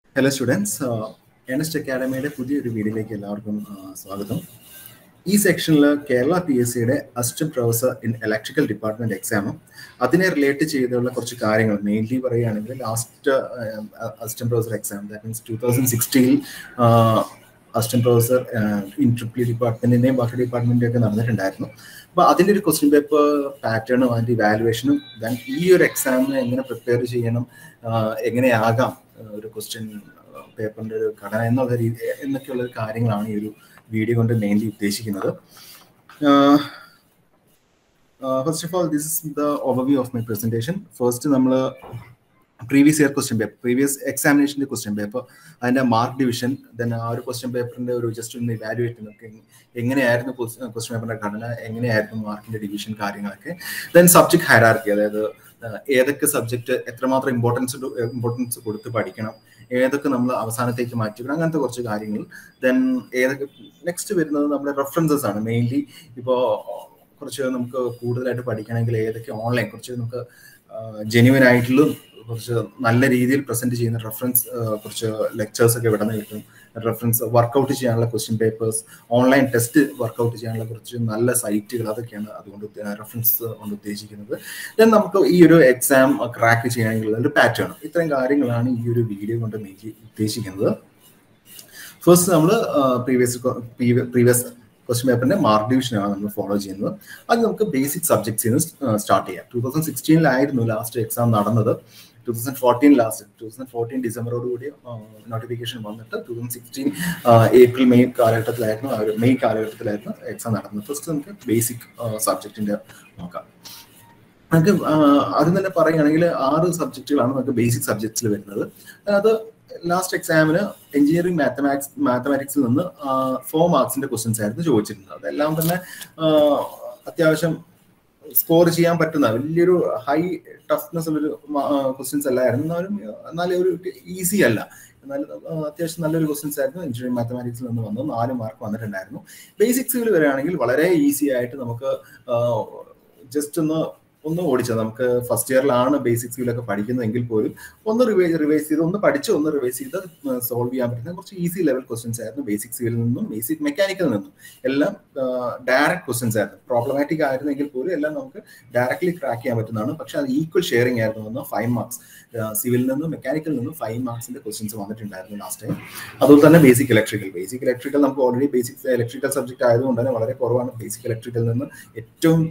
hello students എനസ്റ്റ് അക്കാഡമിയുടെ പുതിയൊരു വീഡിയോയിലേക്ക് എല്ലാവർക്കും ആ, സ്വാഗതം ഈ സെക്ഷനിൽ കേരള പി എസ് സിയുടെ assistant professor in electrical department എക്സാമും അതിനെ റിലേറ്റ് ചെയ്തുള്ള കുറച്ച് കാര്യങ്ങൾ മെയിൻലി പറയുകയാണെങ്കിൽ last assistant professor exam that means two thousand sixteen assistant professor in triple ഡിപ്പാർട്ട്മെന്റിന്റെയും ബാക്കി ഡിപ്പാർട്ട്മെന്റിന്റെ ഒക്കെ നടന്നിട്ടുണ്ടായിരുന്നു അപ്പൊ അതിന്റെ ഒരു ക്വസ്റ്റ്യൻ പേപ്പർ പാറ്റേണും അതിന്റെ ഇവാലുവേഷനും ദെൻ ഈ ഒരു എക്സാമിന് എങ്ങനെ പ്രിപ്പയർ ചെയ്യണം ആ, എങ്ങനെയാകാം ആ, ഒരു ക്വസ്റ്റ്യൻ പേപ്പറിന്റെ ഒരു ഘടന എന്നുള്ള രീതി എന്നൊക്കെയുള്ള കാര്യങ്ങളാണ് ഈ ഒരു വീഡിയോ കൊണ്ട് മെയിൻലി ഉദ്ദേശിക്കുന്നത് first of all this is the overview of my presentation first നമ്മൾ previous year question paper previous എക്സാമിനേഷൻ്റെ ക്വസ്റ്റ്യൻ പേപ്പർ അതിന്റെ മാർക്ക് ഡിവിഷൻ ദെൻ ആ ഒരു ക്വസ്റ്റ്യൻ പേപ്പറിന്റെ ഒരു ജസ്റ്റ് ഒന്ന് ഇവാലുവേറ്റ് നമുക്ക് എങ്ങനെയായിരുന്നു ക്വസ്റ്റ്യൻ പേപ്പറിന്റെ ഘടന എങ്ങനെയായിരുന്നു മാർക്കിന്റെ ഡിവിഷൻ കാര്യങ്ങളൊക്കെ ദെൻ സബ്ജക്ട് ഹൈറാർക്കി അതായത് ആ, ഏതൊക്കെ സബ്ജക്ട് എത്രമാത്രം ഇമ്പോർട്ടൻസ് ഇമ്പോർട്ടൻസ് കൊടുത്ത് പഠിക്കണം ഏതൊക്കെ നമ്മൾ അവസാനത്തേക്ക് മാറ്റി വെക്കണം അങ്ങനത്തെ കുറച്ച് കാര്യങ്ങൾ ദെൻ ഏതൊക്കെ നെക്സ്റ്റ് വരുന്നത് നമ്മുടെ റെഫറൻസസ് ആണ് മെയിൻലി ഇപ്പോൾ കുറച്ച് നമുക്ക് കൂടുതലായിട്ട് പഠിക്കണമെങ്കിൽ ഏതൊക്കെ ഓൺലൈൻ കുറച്ച് നമുക്ക് ജെന്യുവൻ ആയിട്ടുള്ള കുറച്ച് നല്ല രീതിയിൽ പ്രസന്റ് ചെയ്യുന്ന റെഫറൻസ് കുറച്ച് ലെക്ചേഴ്സ് ഒക്കെ ഇവിടെ നിന്ന് കിട്ടും റെഫറൻസ് വർക്കൗട്ട് ചെയ്യാനുള്ള question papers online test workout ചെയ്യാനുള്ള കുറച്ച് നല്ല സൈറ്റുകൾ അതൊക്കെയാണ് അതുകൊണ്ട് റെഫറൻസ് കൊണ്ട് ഉദ്ദേശിക്കുന്നത് ദെൻ നമുക്ക് ഈ ഒരു എക്സാം ക്രാക്ക് ചെയ്യണമെങ്കിൽ ഒരു പാറ്റേൺ ഇത്രയും കാര്യങ്ങളാണ് ഈ ഒരു വീഡിയോ കൊണ്ട് എനിക്ക് ഉദ്ദേശിക്കുന്നത് ഫസ്റ്റ് നമ്മൾ പ്രീവിയസ് പ്രീവിയസ് ക്വസ്റ്റ്യൻ പേപ്പറിന്റെ മാർക്ക് ഡിവിഷനാണ് നമ്മൾ ഫോളോ ചെയ്യുന്നത് അത് നമുക്ക് ബേസിക് സബ്ജക്ട്സിൽ സ്റ്റാർട്ട് ചെയ്യാം ടൂ തൗസൻഡ് സിക്സ്റ്റീനിലായിരുന്നു ലാസ്റ്റ് എക്സാം നടന്നത് two thousand fourteen last two thousand fourteen ഡിസംബറോട് കൂടി നോട്ടിഫിക്കേഷൻ വന്നിട്ട് two thousand sixteen April May കാലഘട്ടത്തിലായിരുന്നു ആ ഒരു മെയ് കാലഘട്ടത്തിലായിരുന്നു എക്സാം നടന്നത് ഫസ്റ്റ് നമുക്ക് ബേസിക് സബ്ജക്റ്റിന്റെ നോക്കാം നമുക്ക് ആദ്യം തന്നെ പറയുകയാണെങ്കിൽ ആറ് സബ്ജക്റ്റുകളാണ് നമുക്ക് ബേസിക് സബ്ജക്ട്സിൽ വരുന്നത് അത് ലാസ്റ്റ് എക്സാമിന് എഞ്ചിനീയറിംഗ് മാത്തമാറ്റിക്സ് മാത്തമാറ്റിക്സിൽ നിന്ന് ഫോർ മാർക്സിന്റെ ക്വസ്റ്റ്യൻസ് ആയിരുന്നു ചോദിച്ചിരുന്നത് അതെല്ലാം തന്നെ ആ, അത്യാവശ്യം സ്കോർ ചെയ്യാൻ പറ്റുന്ന വലിയൊരു ഹൈ ടഫ്നെസ് ഉള്ളൊരു ക്വസ്റ്റ്യൻസ് അല്ലായിരുന്നു എന്നാലും എന്നാലും ഒരു ഈസി അല്ല എന്നാലും ആ, അത്യാവശ്യം നല്ലൊരു ക്വസ്റ്റ്യൻസ് ആയിരുന്നു എഞ്ചിനീയറിംഗ് മാത്തമാറ്റിക്സിൽ നിന്ന് വന്നു നാല് മാർക്ക് വന്നിട്ടുണ്ടായിരുന്നു ബേസിക്സിൽ വരികയാണെങ്കിൽ വളരെ ഈസി ആയിട്ട് നമുക്ക് ജസ്റ്റ് ഒന്ന് ഒന്ന് ഓടിച്ചത് നമുക്ക് ഫസ്റ്റ് ഇയറിലാണ് ബേസിക്സിലൊക്കെ പഠിക്കുന്നതെങ്കിൽ പോലും ഒന്ന് റിവൈസ് റിവൈസ് ചെയ്ത് ഒന്ന് പഠിച്ച് ഒന്ന് റിവൈസ് ചെയ്ത് സോൾവ് ചെയ്യാൻ പറ്റുന്ന കുറച്ച് ഈസി ലെവൽ ക്വസ്റ്റ്യൻസ് ആയിരുന്നു ബേസിക് സിവിൽ നിന്നും ബേസിക് മെക്കാനിക്കൽ നിന്നും എല്ലാം ഡയറക്റ്റ് ക്വസ്റ്റ്യൻസ് ആയിരുന്നു പ്രോബ്ലമാറ്റിക് ആയിരുന്നെങ്കിൽ പോലും എല്ലാം നമുക്ക് ഡയറക്ട്ലി ക്രാക്ക് ചെയ്യാൻ പറ്റുന്നതാണ് പക്ഷെ അത് ഈക്വൽ ഷെയറിംഗ് ആയിരുന്നു വന്ന ഫൈവ് മാർക്സ് സിവിൽ നിന്നും മെക്കാനിക്കൽ നിന്നും ഫൈവ് മാർക്സിന്റെ ക്വസ്റ്റ്യൻസ് വന്നിട്ടുണ്ടായിരുന്നു ലാസ്റ്റ് ടൈം അതുപോലെ തന്നെ ബേസിക് ഇലക്ട്രിക്കൽ ബേസിക് ഇലക്ട്രിക്കൽ നമുക്ക് ഓൾറെഡി ബേസിക് ഇലക്ട്രിക്കൽ സബ്ജക്ട് ആയതുകൊണ്ട് തന്നെ വളരെ കുറവാണ് ബേസിക് ഇലക്ട്രിക്കൽ നിന്ന് ഏറ്റവും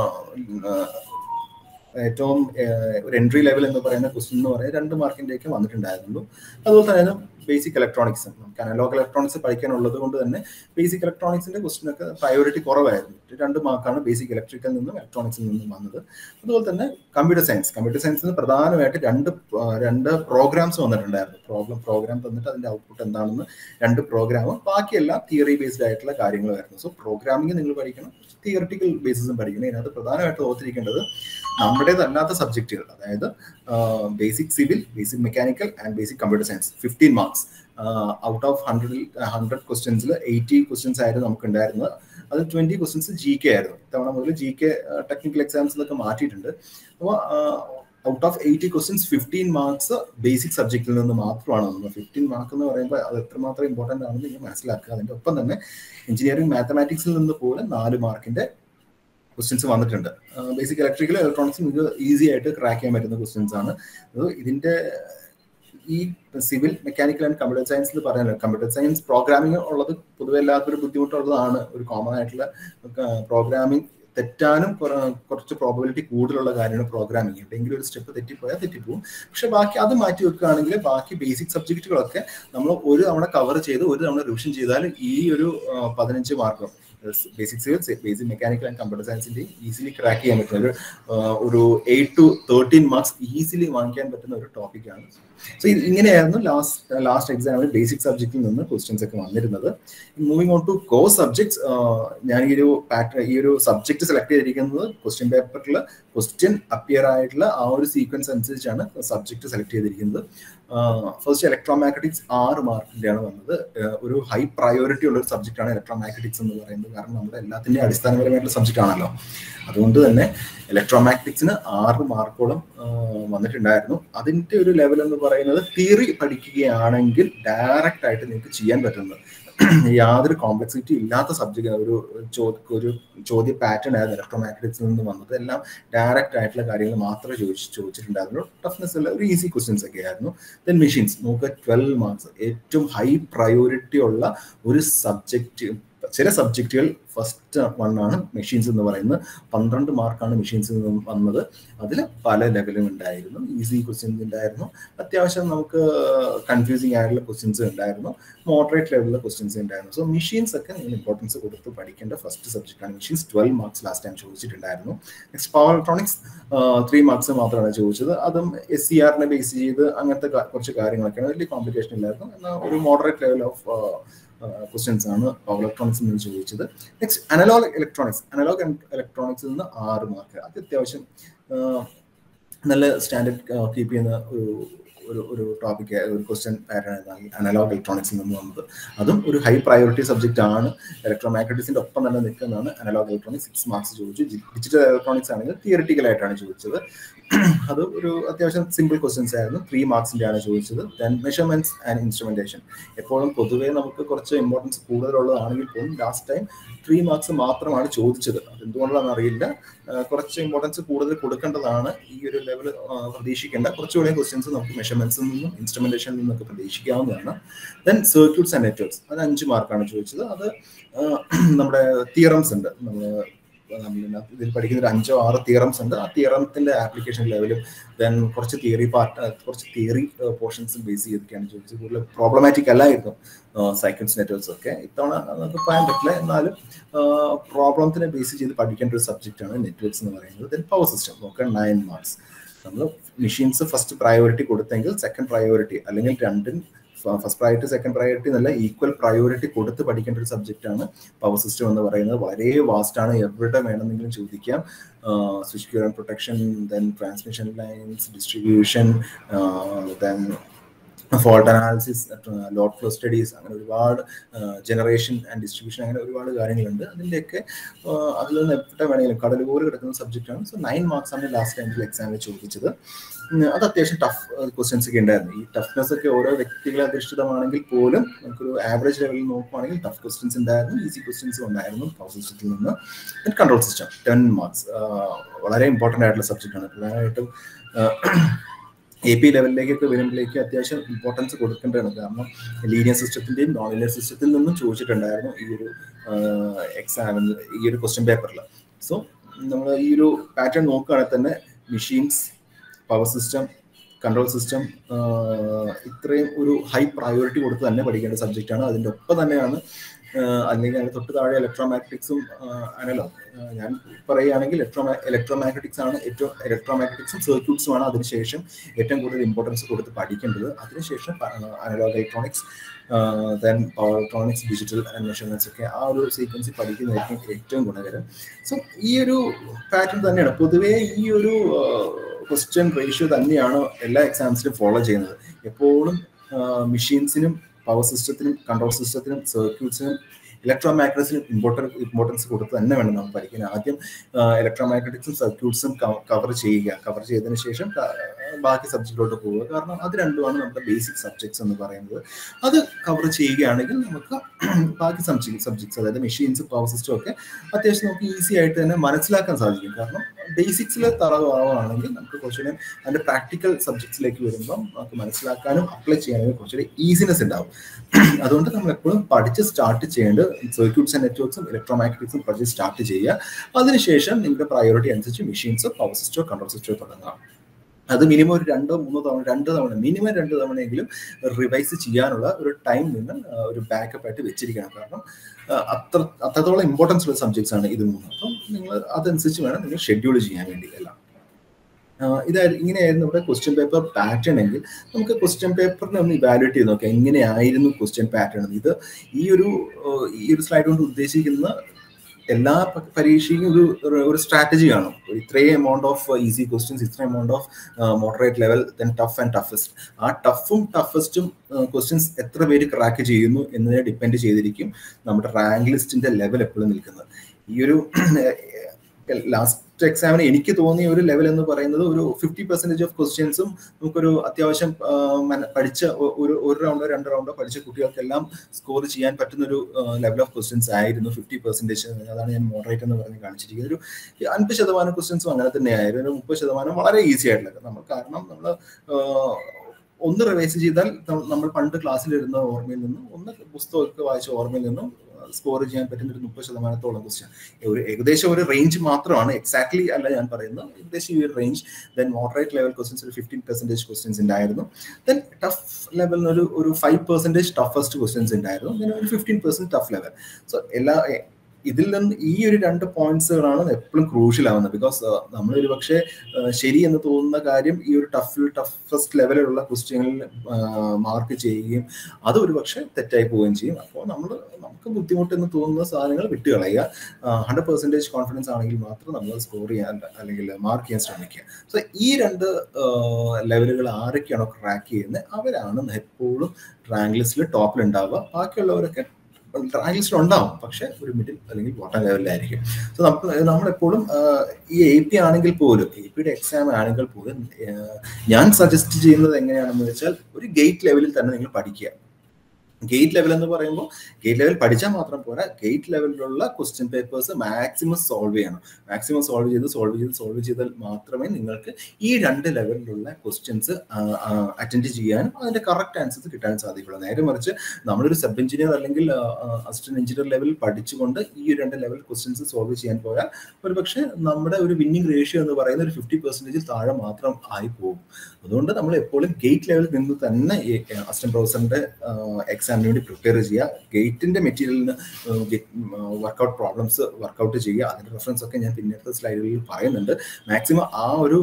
ഏറ്റവും ഒരു എൻട്രി ലെവൽ എന്ന് പറയുന്ന ക്വസ്റ്റ്യൻ എന്ന് പറയുന്നത് രണ്ട് മാർക്കിൻ്റെയൊക്കെ വന്നിട്ടുണ്ടായിരുന്നു അതുപോലെ തന്നെ ബേസിക് ഇലക്ട്രോണിക്സ് നമുക്ക് അനലോഗ് ഇലക്ട്രോണിക്സ് പഠിക്കാനുള്ളത് കൊണ്ട് തന്നെ ബേസിക് ഇലക്ട്രോണിക്സിന്റെ ക്വസ്റ്റ്യൻ ഒക്കെ പ്രയോറിറ്റി കുറവായിരുന്നു രണ്ട് മാർക്കാണ് ബേസിക് ഇലക്ട്രിക്കൽ നിന്നും ഇലക്ട്രോണിക്സിൽ നിന്നും വന്നത് അതുപോലെ തന്നെ കമ്പ്യൂട്ടർ സയൻസ് കമ്പ്യൂട്ടർ സയൻസിന് പ്രധാനമായിട്ട് രണ്ട് രണ്ട് പ്രോഗ്രാംസ് വന്നിട്ടുണ്ടായിരുന്നു പ്രോബ്ലം പ്രോഗ്രാം തന്നിട്ട് അതിന്റെ ഔട്ട്പുട്ട് എന്താണെന്ന് രണ്ട് പ്രോഗ്രാം ബാക്കിയെല്ലാം തിയറി ബേസ്ഡ് ആയിട്ടുള്ള കാര്യങ്ങളായിരുന്നു സോ പ്രോഗ്രാമിംഗ് നിങ്ങൾ പഠിക്കണം തിയറിറ്റിക്കൽ ബേസിസും പഠിക്കണം ഇതിനകത്ത് പ്രധാനമായിട്ട് ഓർത്തിരിക്കേണ്ടത് നമ്മുടേതല്ലാത്ത സബ്ജക്റ്റുകൾ അതായത് basic civil basic mechanical and basic computer science fifteen marks out of ഹൺഡ്രഡിൽ ഹൺഡ്രഡ് ക്വസ്റ്റ്യൻസിൽ എയ്റ്റി ക്വസ്റ്റ്യൻസ് ആയിരുന്നു നമുക്ക് ഉണ്ടായിരുന്നത് അത് ട്വന്റി ക്വസ്റ്റ്യൻസ് ജി കെ ആയിരുന്നു ഇത്തവണ മുതൽ ജി കെ ടെക്നിക്കൽ എക്സാംസിലൊക്കെ മാറ്റിയിട്ടുണ്ട് അപ്പോൾ out of eighty questions fifteen marks basic സബ്ജക്റ്റിൽ നിന്ന് മാത്രമാണ് വന്നത് ഫിഫ്റ്റീൻ മാർക്ക് എന്ന് പറയുമ്പോൾ അത് എത്രമാത്രം ഇമ്പോർട്ടൻ്റ് ആണെന്ന് നിങ്ങൾ മനസ്സിലാക്കുക അതിൻ്റെ ഒപ്പം തന്നെ എഞ്ചിനീയറിംഗ് മാത്തമാറ്റിക്സിൽ നിന്ന് പോലും നാല് മാർക്കിന്റെ ക്വസ്റ്റ്യൻസ് വന്നിട്ടുണ്ട് ബേസിക് ഇലക്ട്രിക്കൽ ഇലക്ട്രോണിക്സ് നിങ്ങൾക്ക് ഈസി ആയിട്ട് ക്രാക്ക് ചെയ്യാൻ പറ്റുന്ന ക്വസ്റ്റ്യൻസ് ആണ് ഇതിന്റെ ഈ civil mechanical and computer science എന്ന് പറയുന്നത് കമ്പ്യൂട്ടർ സയൻസ് പ്രോഗ്രാമിംഗ് ഉള്ളത് പൊതുവെ എല്ലാവർക്കും ബുദ്ധിമുട്ടുള്ളതാണ് ഒരു കോമൺ ആയിട്ടുള്ള പ്രോഗ്രാമിംഗ് തെറ്റാനും കുറച്ച് പ്രോബിലിറ്റി കൂടുതലുള്ള കാര്യമാണ് പ്രോഗ്രാമിംഗ് എവിടെയെങ്കിലും ഒരു സ്റ്റെപ്പ് തെറ്റിപ്പോയാൽ തെറ്റിപ്പോവും പക്ഷെ ബാക്കി അത് മാറ്റി വെക്കുകയാണെങ്കിൽ ബാക്കി ബേസിക് സബ്ജക്റ്റുകളൊക്കെ നമ്മൾ ഒരു തവണ കവർ ചെയ്ത് ഒരു തവണ റിവിഷൻ ചെയ്താൽ ഈ ഒരു പതിനഞ്ച് മാർക്കും basic civil basic mechanical and computer സയൻസിന്റെ ഈസിലി ക്രാക്ക് ചെയ്യാൻ പറ്റുന്ന ഒരു ഒരു eight to thirteen marks easily വാങ്ങിക്കാൻ പറ്റുന്ന ഒരു ടോപ്പിക്കാണ് സോ ഇങ്ങനെയായിരുന്നു ലാസ്റ്റ് ലാസ്റ്റ് എക്സാമിൽ ബേസിക് സബ്ജക്റ്റിൽ നിന്ന് ക്വസ്റ്റ്യൻസ് ഒക്കെ വന്നിരുന്നത് moving on to core subjects ഞാൻ ഈ ഒരു പാറ്റേൺ ഈ ഒരു സബ്ജക്ട് സെലക്ട് ചെയ്തിരിക്കുന്നത് ക്വസ്റ്റ്യൻ പേപ്പറിൽ ക്വസ്റ്റ്യൻ അപ്പിയർ ആയിട്ടുള്ള ആ ഒരു സീക്വൻസ് അനുസരിച്ചാണ് സബ്ജക്ട് സെലക്ട് ചെയ്തിരിക്കുന്നത് ഫസ്റ്റ് ഇലക്ട്രോമാഗ്നറ്റിക്സ് ആറ് മാർക്കിന്റെയാണ് വന്നത് ഒരു ഹൈ പ്രയോറിറ്റി ഉള്ള ഒരു സബ്ജക്റ്റ് ആണ് ഇലക്ട്രോമാഗ്നറ്റിക്സ് എന്ന് പറയുന്നത് കാരണം നമ്മുടെ എല്ലാത്തിൻ്റെയും അടിസ്ഥാനപരമായിട്ടുള്ള സബ്ജക്റ്റ് ആണല്ലോ അതുകൊണ്ട് തന്നെ ഇലക്ട്രോമാഗ്നറ്റിക്സിന് ആറ് മാർക്കോളം വന്നിട്ടുണ്ടായിരുന്നു അതിൻ്റെ ഒരു ലെവൽ എന്ന് പറയുന്നത് തിയറി പഠിക്കുകയാണെങ്കിൽ ഡയറക്റ്റ് ആയിട്ട് നിങ്ങൾക്ക് ചെയ്യാൻ പറ്റുന്നത് യാതൊരു കോംപ്ലക്സിറ്റി ഇല്ലാത്ത സബ്ജക്റ്റ് ഒരു ഒരു ചോദ്യ പാറ്റേൺ ആയിരുന്നു ഇലക്ട്രോമാഗ്നറ്റിക്സിൽ നിന്ന് വന്നത് എല്ലാം ഡയറക്റ്റ് ആയിട്ടുള്ള കാര്യങ്ങൾ മാത്രമേ ചോദിച്ച് ചോദിച്ചിട്ടുണ്ടായിരുന്നു ടഫ്നെസ് ഉള്ള ഒരു ഈസി ക്വസ്റ്റ്യൻസ് ഒക്കെ ആയിരുന്നു ദെൻ മെഷീൻസ് നമുക്ക് ട്വൽവ് മാർക്സ് ഏറ്റവും ഹൈ പ്രയോറിറ്റി ഉള്ള ഒരു സബ്ജക്റ്റ് ചില സബ്ജക്റ്റുകൾ ഫസ്റ്റ് വൺ ആണ് മെഷീൻസ് എന്ന് പറയുന്നത് പന്ത്രണ്ട് മാർക്കാണ് മെഷീൻസിൽ നിന്ന് വന്നത് അതിൽ പല ലെവലും ഉണ്ടായിരുന്നു ഈസി ക്വസ്റ്റ്യൻസ് ഉണ്ടായിരുന്നു അത്യാവശ്യം നമുക്ക് കൺഫ്യൂസിങ് ആയിട്ടുള്ള ക്വസ്റ്റ്യൻസ് ഉണ്ടായിരുന്നു മോഡറേറ്റ് ലെവലിലെ ക്വസ്റ്റ്യൻസ് ഉണ്ടായിരുന്നു സോ മെഷീൻസ് ഒക്കെ നിങ്ങൾ ഇമ്പോർട്ടൻസ് കൊടുത്ത് പഠിക്കേണ്ട ഫസ്റ്റ് സബ്ജക്റ്റ് ആണ് machines twelve marks last time ചോദിച്ചിട്ടുണ്ടായിരുന്നു next power electronics three marks മാത്രമാണ് ചോദിച്ചത് അതും എസ് സി ആറിനെ ബേസ് ചെയ്ത് അങ്ങനത്തെ കുറച്ച് കാര്യങ്ങളൊക്കെയാണ് വലിയ കോംപ്ലിക്കേഷൻ ഇല്ലായിരുന്നു എന്നാൽ ഒരു മോഡറേറ്റ് ലെവൽ ഓഫ് ക്വസ്റ്റ്യൻസ് ആണ് പവർ ഇലക്ട്രോണിക്സിൽ നിന്ന് ചോദിച്ചത് നെക്സ്റ്റ് അനലോഗ് ഇലക്ട്രോണിക്സ് അനലോഗ് ഇലക്ട്രോണിക്സിൽ നിന്ന് ആറ് മാർക്ക് അത് അത്യാവശ്യം നല്ല സ്റ്റാൻഡേർഡ് കീപ്പ് ചെയ്യുന്ന ഒരു ഒരു ഒരു ടോപ്പിക് ഒരു ക്വസ്റ്റ്യൻ പാറ്റേൺ അനലോഗ് ഇലക്ട്രോണിക്സിൽ നിന്ന് വന്നത് അതും ഒരു ഹൈ പ്രയോറിറ്റി സബ്ജക്റ്റ് ആണ് ഇലക്ട്രോ മാഗ്നറ്റിക്സിന്റെ ഒപ്പം തന്നെ നിൽക്കുന്നതാണ് അനലോഗ് ഇലക്ട്രോണിക്സ് സിക്സ് മാർക്സ് ചോദിച്ചു ഡിജിറ്റൽ ഇലക്ട്രോണിക്സ് ആണെങ്കിൽ തിയറിറ്റിക്കൽ ആയിട്ടാണ് ചോദിച്ചത് അത് ഒരു അത്യാവശ്യം സിമ്പിൾ ക്വസ്റ്റ്യൻസ് ആയിരുന്നു ത്രീ മാർക്സിന്റെ ആണ് ചോദിച്ചത് ദെൻ മെഷർമെന്റ്സ് ആൻഡ് ഇൻസ്ട്രുമെന്റേഷൻ എപ്പോഴും പൊതുവേ നമുക്ക് കുറച്ച് ഇമ്പോർട്ടൻസ് കൂടുതലുള്ളതാണെങ്കിൽ പോലും ലാസ്റ്റ് ടൈം ത്രീ മാർക്സ് മാത്രമാണ് ചോദിച്ചത് അതെന്തുകൊണ്ടാണെന്ന് അറിയില്ല കുറച്ച് ഇമ്പോർട്ടൻസ് കൂടുതൽ കൊടുക്കേണ്ടതാണ് ഈ ഒരു ലെവൽ പ്രതീക്ഷിക്കേണ്ട കുറച്ചുകൂടെ ക്വസ്റ്റ്യൻസ് നമുക്ക് മെഷർമെന്റ്സിൽ നിന്നും ഇൻസ്ട്രുമെന്റേഷനിൽ നിന്നൊക്കെ പ്രതീക്ഷിക്കാവുന്നതാണ് ദെൻ സർക്യൂട്ട്സ് ആൻഡ് നെറ്റ്വർക്ക്സ് അത് അഞ്ച് മാർക്കാണ് ചോദിച്ചത് അത് നമ്മുടെ തിയറംസ് ഉണ്ട് നമ്മൾ ഇതിൽ പഠിക്കുന്ന ഒരു അഞ്ചോ ആറോ തിയറംസ് ഉണ്ട് ആ തിയറത്തിന്റെ ആപ്ലിക്കേഷൻ ലെവലും ദെൻ കുറച്ച് തിയറി പാർട്ട് കുറച്ച് തിയറി പോർഷൻസ് ബേസ് ചെയ്തൊക്കെയാണ് ചോദിച്ചത് കൂടുതൽ പ്രോബ്ലമാറ്റിക് അല്ലായിരുന്നു സൈക്കിൾസ് നെറ്റ്വർക്ക്സ് ഒക്കെ ഇത്തവണ നമുക്ക് പറയാൻ പറ്റില്ല എന്നാലും പ്രോബ്ലത്തിനെ ബേസ് ചെയ്ത് പഠിക്കേണ്ട ഒരു സബ്ജക്റ്റ് ആണ് നെറ്റ്വർക്ക്സ് എന്ന് പറയുന്നത് ദെൻ പവർ സിസ്റ്റം നോക്കുക നയൻ മാർക്സ് നമ്മൾ മെഷീൻസ് ഫസ്റ്റ് പ്രയോറിറ്റി കൊടുത്തെങ്കിൽ സെക്കൻഡ് പ്രയോറിറ്റി അല്ലെങ്കിൽ രണ്ടും ഫസ്റ്റ് പ്രയോറിറ്റി സെക്കൻഡ് പ്രയോറിറ്റി എന്നല്ല ഈക്വൽ പ്രയോറിറ്റി കൊടുത്ത് പഠിക്കേണ്ട ഒരു സബ്ജക്റ്റ് ആണ് പവർ സിസ്റ്റം എന്ന് പറയുന്നത് വളരെ വാസ്റ്റ് ആണ് എവിടെ വേണമെങ്കിലും ചോദിക്കാം switchgear and protection then transmission lines distribution then fault analysis load flow studies അങ്ങനെ ഒരുപാട് ജനറേഷൻ ആൻഡ് ഡിസ്ട്രിബ്യൂഷൻ അങ്ങനെ ഒരുപാട് കാര്യങ്ങളുണ്ട് അതിൻ്റെയൊക്കെ അതിൽ നിന്ന് എവിടെ വേണമെങ്കിലും കടൽ പോലെ കിടക്കുന്ന സബ്ജക്റ്റ് ആണ് സോ നയൻ മാർക്സ് ആണ് ലാസ്റ്റ് ടൈമിൽ എക്സാമിൽ ചോദിച്ചത് അത് അത്യാവശ്യം ടഫ് ക്വസ്റ്റ്യൻസ് ഒക്കെ ഉണ്ടായിരുന്നു ഈ ടഫ്നെസ് ഒക്കെ ഓരോ വ്യക്തികളെ അധിഷ്ഠിതമാണെങ്കിൽ പോലും നമുക്കൊരു ആവറേജ് ലെവലിൽ നോക്കുവാണെങ്കിൽ ടഫ് ക്വസ്റ്റ്യൻസ് ഉണ്ടായിരുന്നു ഈസി ക്വസ്റ്റ്യൻസും ഉണ്ടായിരുന്നു പവർ സിസ്റ്റത്തിൽ നിന്ന് കൺട്രോൾ സിസ്റ്റം ടെൻ മാർക്സ് വളരെ ഇമ്പോർട്ടൻ്റ് ആയിട്ടുള്ള സബ്ജക്റ്റ് ആണ് പ്രധാനമായിട്ടും എ പി ലെവലിലേക്കൊക്കെ വരുമ്പോഴേക്ക് അത്യാവശ്യം ഇമ്പോർട്ടൻസ് കൊടുക്കേണ്ടതാണ് കാരണം ലീനിയർ സിസ്റ്റത്തിന്റെയും നോൺ ലീനിയർ സിസ്റ്റത്തിൽ നിന്നും ചോദിച്ചിട്ടുണ്ടായിരുന്നു ഈ ഒരു എക്സാമിന് ഈ ഒരു ക്വസ്റ്റ്യൻ പേപ്പറിൽ സോ നമ്മൾ ഈ ഒരു പാറ്റേൺ നോക്കുകയാണെങ്കിൽ തന്നെ machines power system control system ഇത്രയും ഒരു ഹൈ പ്രയോറിറ്റി കൊടുത്ത് തന്നെ പഠിക്കേണ്ട സബ്ജക്റ്റ് ആണ് അതിൻ്റെ ഒപ്പം തന്നെയാണ് അല്ലെങ്കിൽ അതിന് തൊട്ട് താഴെ ഇലക്ട്രോമാഗ്നറ്റിക്സും അനലോഗ് ഞാൻ പറയുകയാണെങ്കിൽ ഇലക്ട്രോ ഇലക്ട്രോമാഗ്നറ്റിക്സ് ആണ് ഏറ്റവും ഇലക്ട്രോമാഗ്നറ്റിക്സും സർക്യൂട്ട്സും ആണ് അതിനുശേഷം ഏറ്റവും കൂടുതൽ ഇമ്പോർട്ടൻസ് കൊടുത്ത് പഠിക്കേണ്ടത് അതിനുശേഷം analog electronics then power electronics digital measurements ഒക്കെ ആ ഒരു സീക്വൻസിൽ പഠിക്കുന്നതായിരിക്കും ഏറ്റവും ഗുണകരം സോ ഈ ഒരു പാറ്റേൺ തന്നെയാണ് പൊതുവേ ഈ ഒരു ക്വസ്റ്റ്യൻ റേഷ്യോ തന്നെയാണ് എല്ലാ എക്സാംസിലും ഫോളോ ചെയ്യുന്നത് എപ്പോഴും മെഷീൻസിനും പവർ സിസ്റ്റത്തിനും കൺട്രോൾ സിസ്റ്റത്തിനും സർക്യൂട്ട്സിനും ഇലക്ട്രോ മാഗ്നറ്റിക്സിനും ഇമ്പോർട്ടൻസ് ഇമ്പോർട്ടൻസ് കൊടുത്ത് തന്നെ വേണം നമ്മൾ പഠിക്കാൻ ആദ്യം ഇലക്ട്രോ മാഗ്നറ്റിക്സും സർക്യൂട്ട്സും കവർ ചെയ്യുക കവർ ചെയ്തതിന് ശേഷം ബാക്കി സബ്ജക്റ്റിലോട്ട് പോവുക കാരണം അത് രണ്ടുമാണ് നമ്മുടെ ബേസിക് സബ്ജക്ട്സ് എന്ന് പറയുന്നത് അത് കവർ ചെയ്യുകയാണെങ്കിൽ നമുക്ക് ബാക്കി സബ്ജക്ട് സബ്ജക്ട്സ് അതായത് മെഷീൻസ് പവർ സിസ്റ്റം ഒക്കെ അത്യാവശ്യം നമുക്ക് ഈസി ആയിട്ട് തന്നെ മനസ്സിലാക്കാൻ സാധിക്കും കാരണം ബേസിക്സിൽ തറവാണെങ്കിൽ നമുക്ക് കുറച്ചുകൂടെ അതിന്റെ പ്രാക്ടിക്കൽ സബ്ജക്ട്സിലേക്ക് വരുമ്പോൾ നമുക്ക് മനസ്സിലാക്കാനും അപ്ലൈ ചെയ്യാനും കുറച്ചുകൂടെ ഈസിനെസ് ഉണ്ടാവും അതുകൊണ്ട് നമ്മൾ എപ്പോഴും പഠിച്ച് സ്റ്റാർട്ട് ചെയ്യേണ്ടത് സർക്യൂട്ട്സ് ആൻഡ് നെറ്റ്വർക്ക്സും ഇലക്ട്രോമാഗ്നറ്റിക്സും പഠിച്ച് സ്റ്റാർട്ട് ചെയ്യുക അതിനുശേഷം നിങ്ങളുടെ പ്രയോറിറ്റി അനുസരിച്ച് മെഷീൻസോ പവർ സിസ്റ്റോ കൺട്രോൾ സിസ്റ്റോ തുടങ്ങാം അത് മിനിമം ഒരു രണ്ടോ മൂന്നോ തവണ രണ്ട് തവണ മിനിമം രണ്ട് തവണയെങ്കിലും റിവൈസ് ചെയ്യാനുള്ള ഒരു ടൈം നിങ്ങൾ ഒരു ബാക്കപ്പ് ആയിട്ട് വെച്ചിരിക്കണം കാരണം അത്ര അത്രത്തോളം ഇമ്പോർട്ടൻസ് ഉള്ള സബ്ജക്ട്സ് ആണ് ഇത് മൂന്ന് അപ്പം നിങ്ങൾ അതനുസരിച്ച് വേണം നിങ്ങൾ ഷെഡ്യൂൾ ചെയ്യാൻ വേണ്ടി എല്ലാം ഇതായിരുന്നു ഇങ്ങനെയായിരുന്നു ഇവിടെ ക്വസ്റ്റ്യൻ പേപ്പർ പാറ്റേൺ എങ്കിൽ നമുക്ക് ക്വസ്റ്റ്യൻ പേപ്പറിനെ ഒന്ന് ഇവാലുവേറ്റ് ചെയ്ത് നോക്കാം എങ്ങനെയായിരുന്നു ക്വസ്റ്റ്യൻ പാറ്റേൺ ഇത് ഈ ഒരു ഈ ഒരു സ്ലൈഡ് കൊണ്ട് ഉദ്ദേശിക്കുന്ന എല്ലാ പരീക്ഷയും ഒരു ഒരു സ്ട്രാറ്റജി കാണും ഇത്രയും എമൗണ്ട് ഓഫ് ഈസി ക്വസ്റ്റ്യൻസ് ഇത്രയും amount of moderate level then tough and toughest ആ ടഫും ടഫസ്റ്റും ക്വസ്റ്റ്യൻസ് എത്ര പേര് ക്രാക്ക് ചെയ്യുന്നു എന്നതിനെ ഡിപ്പെൻഡ് ചെയ്തിരിക്കും നമ്മുടെ റാങ്ക് ലിസ്റ്റിന്റെ ലെവൽ എപ്പോഴും നിൽക്കുന്നത് ഈ ഒരു ലാസ്റ്റ് എക്സാമിന് എനിക്ക് തോന്നിയ ഒരു ലെവൽ എന്ന് പറയുന്നത് ഒരു ഫിഫ്റ്റി പെർസെന്റേജ് ഓഫ് ക്വസ്റ്റ്യൻസും നമുക്കൊരു അത്യാവശ്യം പഠിച്ച ഒരു ഒരു റൗണ്ടോ രണ്ട് റൗണ്ടോ പഠിച്ച കുട്ടികൾക്കെല്ലാം സ്കോർ ചെയ്യാൻ പറ്റുന്ന ഒരു ലെവൽ ഓഫ് ക്വസ്റ്റ്യൻസ് ആയിരുന്നു ഫിഫ്റ്റി പെർസെന്റേജ് അതാണ് ഞാൻ മോഡറേറ്റ് എന്ന് പറഞ്ഞ് കാണിച്ചിരിക്കുന്നത് ഒരു അൻപത് ശതമാനം ക്വസ്റ്റ്യൻസും അങ്ങനെ തന്നെയായിരുന്നു ഒരു മുപ്പത് ശതമാനം വളരെ ഈസി ആയിട്ടുള്ളത് നമ്മൾ കാരണം നമ്മൾ ഒന്ന് റിവൈസ് ചെയ്താൽ നമ്മൾ പണ്ട് ക്ലാസ്സിലിരുന്ന ഓർമ്മയിൽ നിന്നും ഒന്ന് പുസ്തകമൊക്കെ വായിച്ച ഓർമ്മയിൽ നിന്നും സ്കോർ ചെയ്യാൻ പറ്റുന്ന ഒരു മുപ്പത് ശതമാനത്തോളം ക്വസ്റ്റ്യൻ ഒരു ഏകദേശം ഒരു റേഞ്ച് മാത്രമാണ് എക്സാക്ട്ലി അല്ല ഞാൻ പറയുന്നത് ഏകദേശം ഈ ഒരു range then moderate level questions ഒരു ഫിഫ്റ്റീൻ പെർസെൻറ്റേജ് ക്വസ്റ്റ്യൻസ് ഉണ്ടായിരുന്നു ദെൻ ടഫ് ലെവലിന് ഒരു ഒരു ഫൈവ് പെർസെൻറ്റേജ് ടഫസ്റ്റ് ക്വസ്റ്റ്യൻസ് ഉണ്ടായിരുന്നു ദെൻ ഒരു fifteen percent tough level so എല്ലാ ഇതിൽ നിന്ന് ഈ ഒരു രണ്ട് പോയിന്റ്സുകളാണ് എപ്പോഴും ക്രൂഷ്യൽ ആവുന്നത് ബിക്കോസ് നമ്മൾ ഒരു പക്ഷേ ശരി എന്ന് തോന്നുന്ന കാര്യം ഈ ഒരു ടഫിൽ ടഫസ്റ്റ് ലെവലിലുള്ള ക്വസ്റ്റ്യനിൽ മാർക്ക് ചെയ്യുകയും അത് ഒരു പക്ഷേ തെറ്റായി പോവുകയും ചെയ്യും അപ്പോൾ നമ്മൾ നമുക്ക് ബുദ്ധിമുട്ടെന്ന് തോന്നുന്ന സാധനങ്ങൾ വിട്ടുകളയുക ഹൺഡ്രഡ് പെർസെൻറ്റേജ് കോൺഫിഡൻസ് ആണെങ്കിൽ മാത്രം നമ്മൾ സ്കോർ ചെയ്യാൻ അല്ലെങ്കിൽ മാർക്ക് ചെയ്യാൻ ശ്രമിക്കുക സോ ഈ രണ്ട് ലെവലുകൾ ആരൊക്കെയാണോ ക്രാക്ക് ചെയ്യുന്നത് അവരാണ് എപ്പോഴും റാങ്ക് ലിസ്റ്റിൽ ടോപ്പിൽ ഉണ്ടാവുക ബാക്കിയുള്ളവരൊക്കെ റാങ്ക് ലിസ്റ്റിൽ ഉണ്ടാവും പക്ഷെ ഒരു മിഡിൽ അല്ലെങ്കിൽ ബോട്ടം ലെവലിലായിരിക്കും സോ നമുക്ക് നമ്മളെപ്പോഴും ഈ എ പി ആണെങ്കിൽ പോലും എ പിയുടെ എക്സാം ആണെങ്കിൽ പോലും ഞാൻ സജസ്റ്റ് ചെയ്യുന്നത് എങ്ങനെയാണെന്ന് വെച്ചാൽ ഒരു ഗേറ്റ് ലെവലിൽ തന്നെ നിങ്ങൾ പഠിക്കുക ഗേറ്റ് ലെവൽ എന്ന് പറയുമ്പോൾ ഗേറ്റ് ലെവൽ പഠിച്ചാൽ മാത്രം പോരാ ഗേറ്റ് ലെവലിലുള്ള ക്വസ്റ്റ്യൻ പേപ്പേഴ്സ് മാക്സിമം സോൾവ് ചെയ്യണം മാക്സിമം സോൾവ് ചെയ്ത് സോൾവ് ചെയ്ത് സോൾവ് ചെയ്താൽ മാത്രമേ നിങ്ങൾക്ക് ഈ രണ്ട് ലെവലിലുള്ള ക്വസ്റ്റ്യൻസ് അറ്റൻഡ് ചെയ്യാനും അതിന്റെ കറക്റ്റ് ആൻസേഴ്സ് കിട്ടാൻ സാധിക്കുള്ളൂ നേരെ മറിച്ച് നമ്മളൊരു സബ് എഞ്ചിനീയർ അല്ലെങ്കിൽ അസിസ്റ്റന്റ് എഞ്ചിനീയർ ലെവലിൽ പഠിച്ചുകൊണ്ട് ഈ രണ്ട് ലെവൽ ക്വസ്റ്റ്യൻസ് സോൾവ് ചെയ്യാൻ പോയാൽ ഒരു പക്ഷേ നമ്മുടെ ഒരു വിന്നിംഗ് റേഷ്യോ എന്ന് പറയുന്ന ഒരു ഫിഫ്റ്റി പെർസെൻറ്റേജിൽ താഴെ മാത്രം ആയി പോകും അതുകൊണ്ട് നമ്മൾ എപ്പോഴും ഗേറ്റ് ലെവലിൽ നിന്ന് തന്നെ അസിസ്റ്റന്റ് പ്രൊഫസറിന്റെ എക്സാമിന് വേണ്ടി പ്രിപ്പയർ ചെയ്യുക ഗേറ്റിന്റെ മെറ്റീരിയലിന് വർക്കൗട്ട് പ്രോബ്ലംസ് വർക്കൗട്ട് ചെയ്യുക അതിന്റെ റെഫറൻസ് ഒക്കെ ഞാൻ പിന്നത്തെ സ്ലൈഡുകളിൽ പറയുന്നുണ്ട് മാക്സിമം ആ ഒരു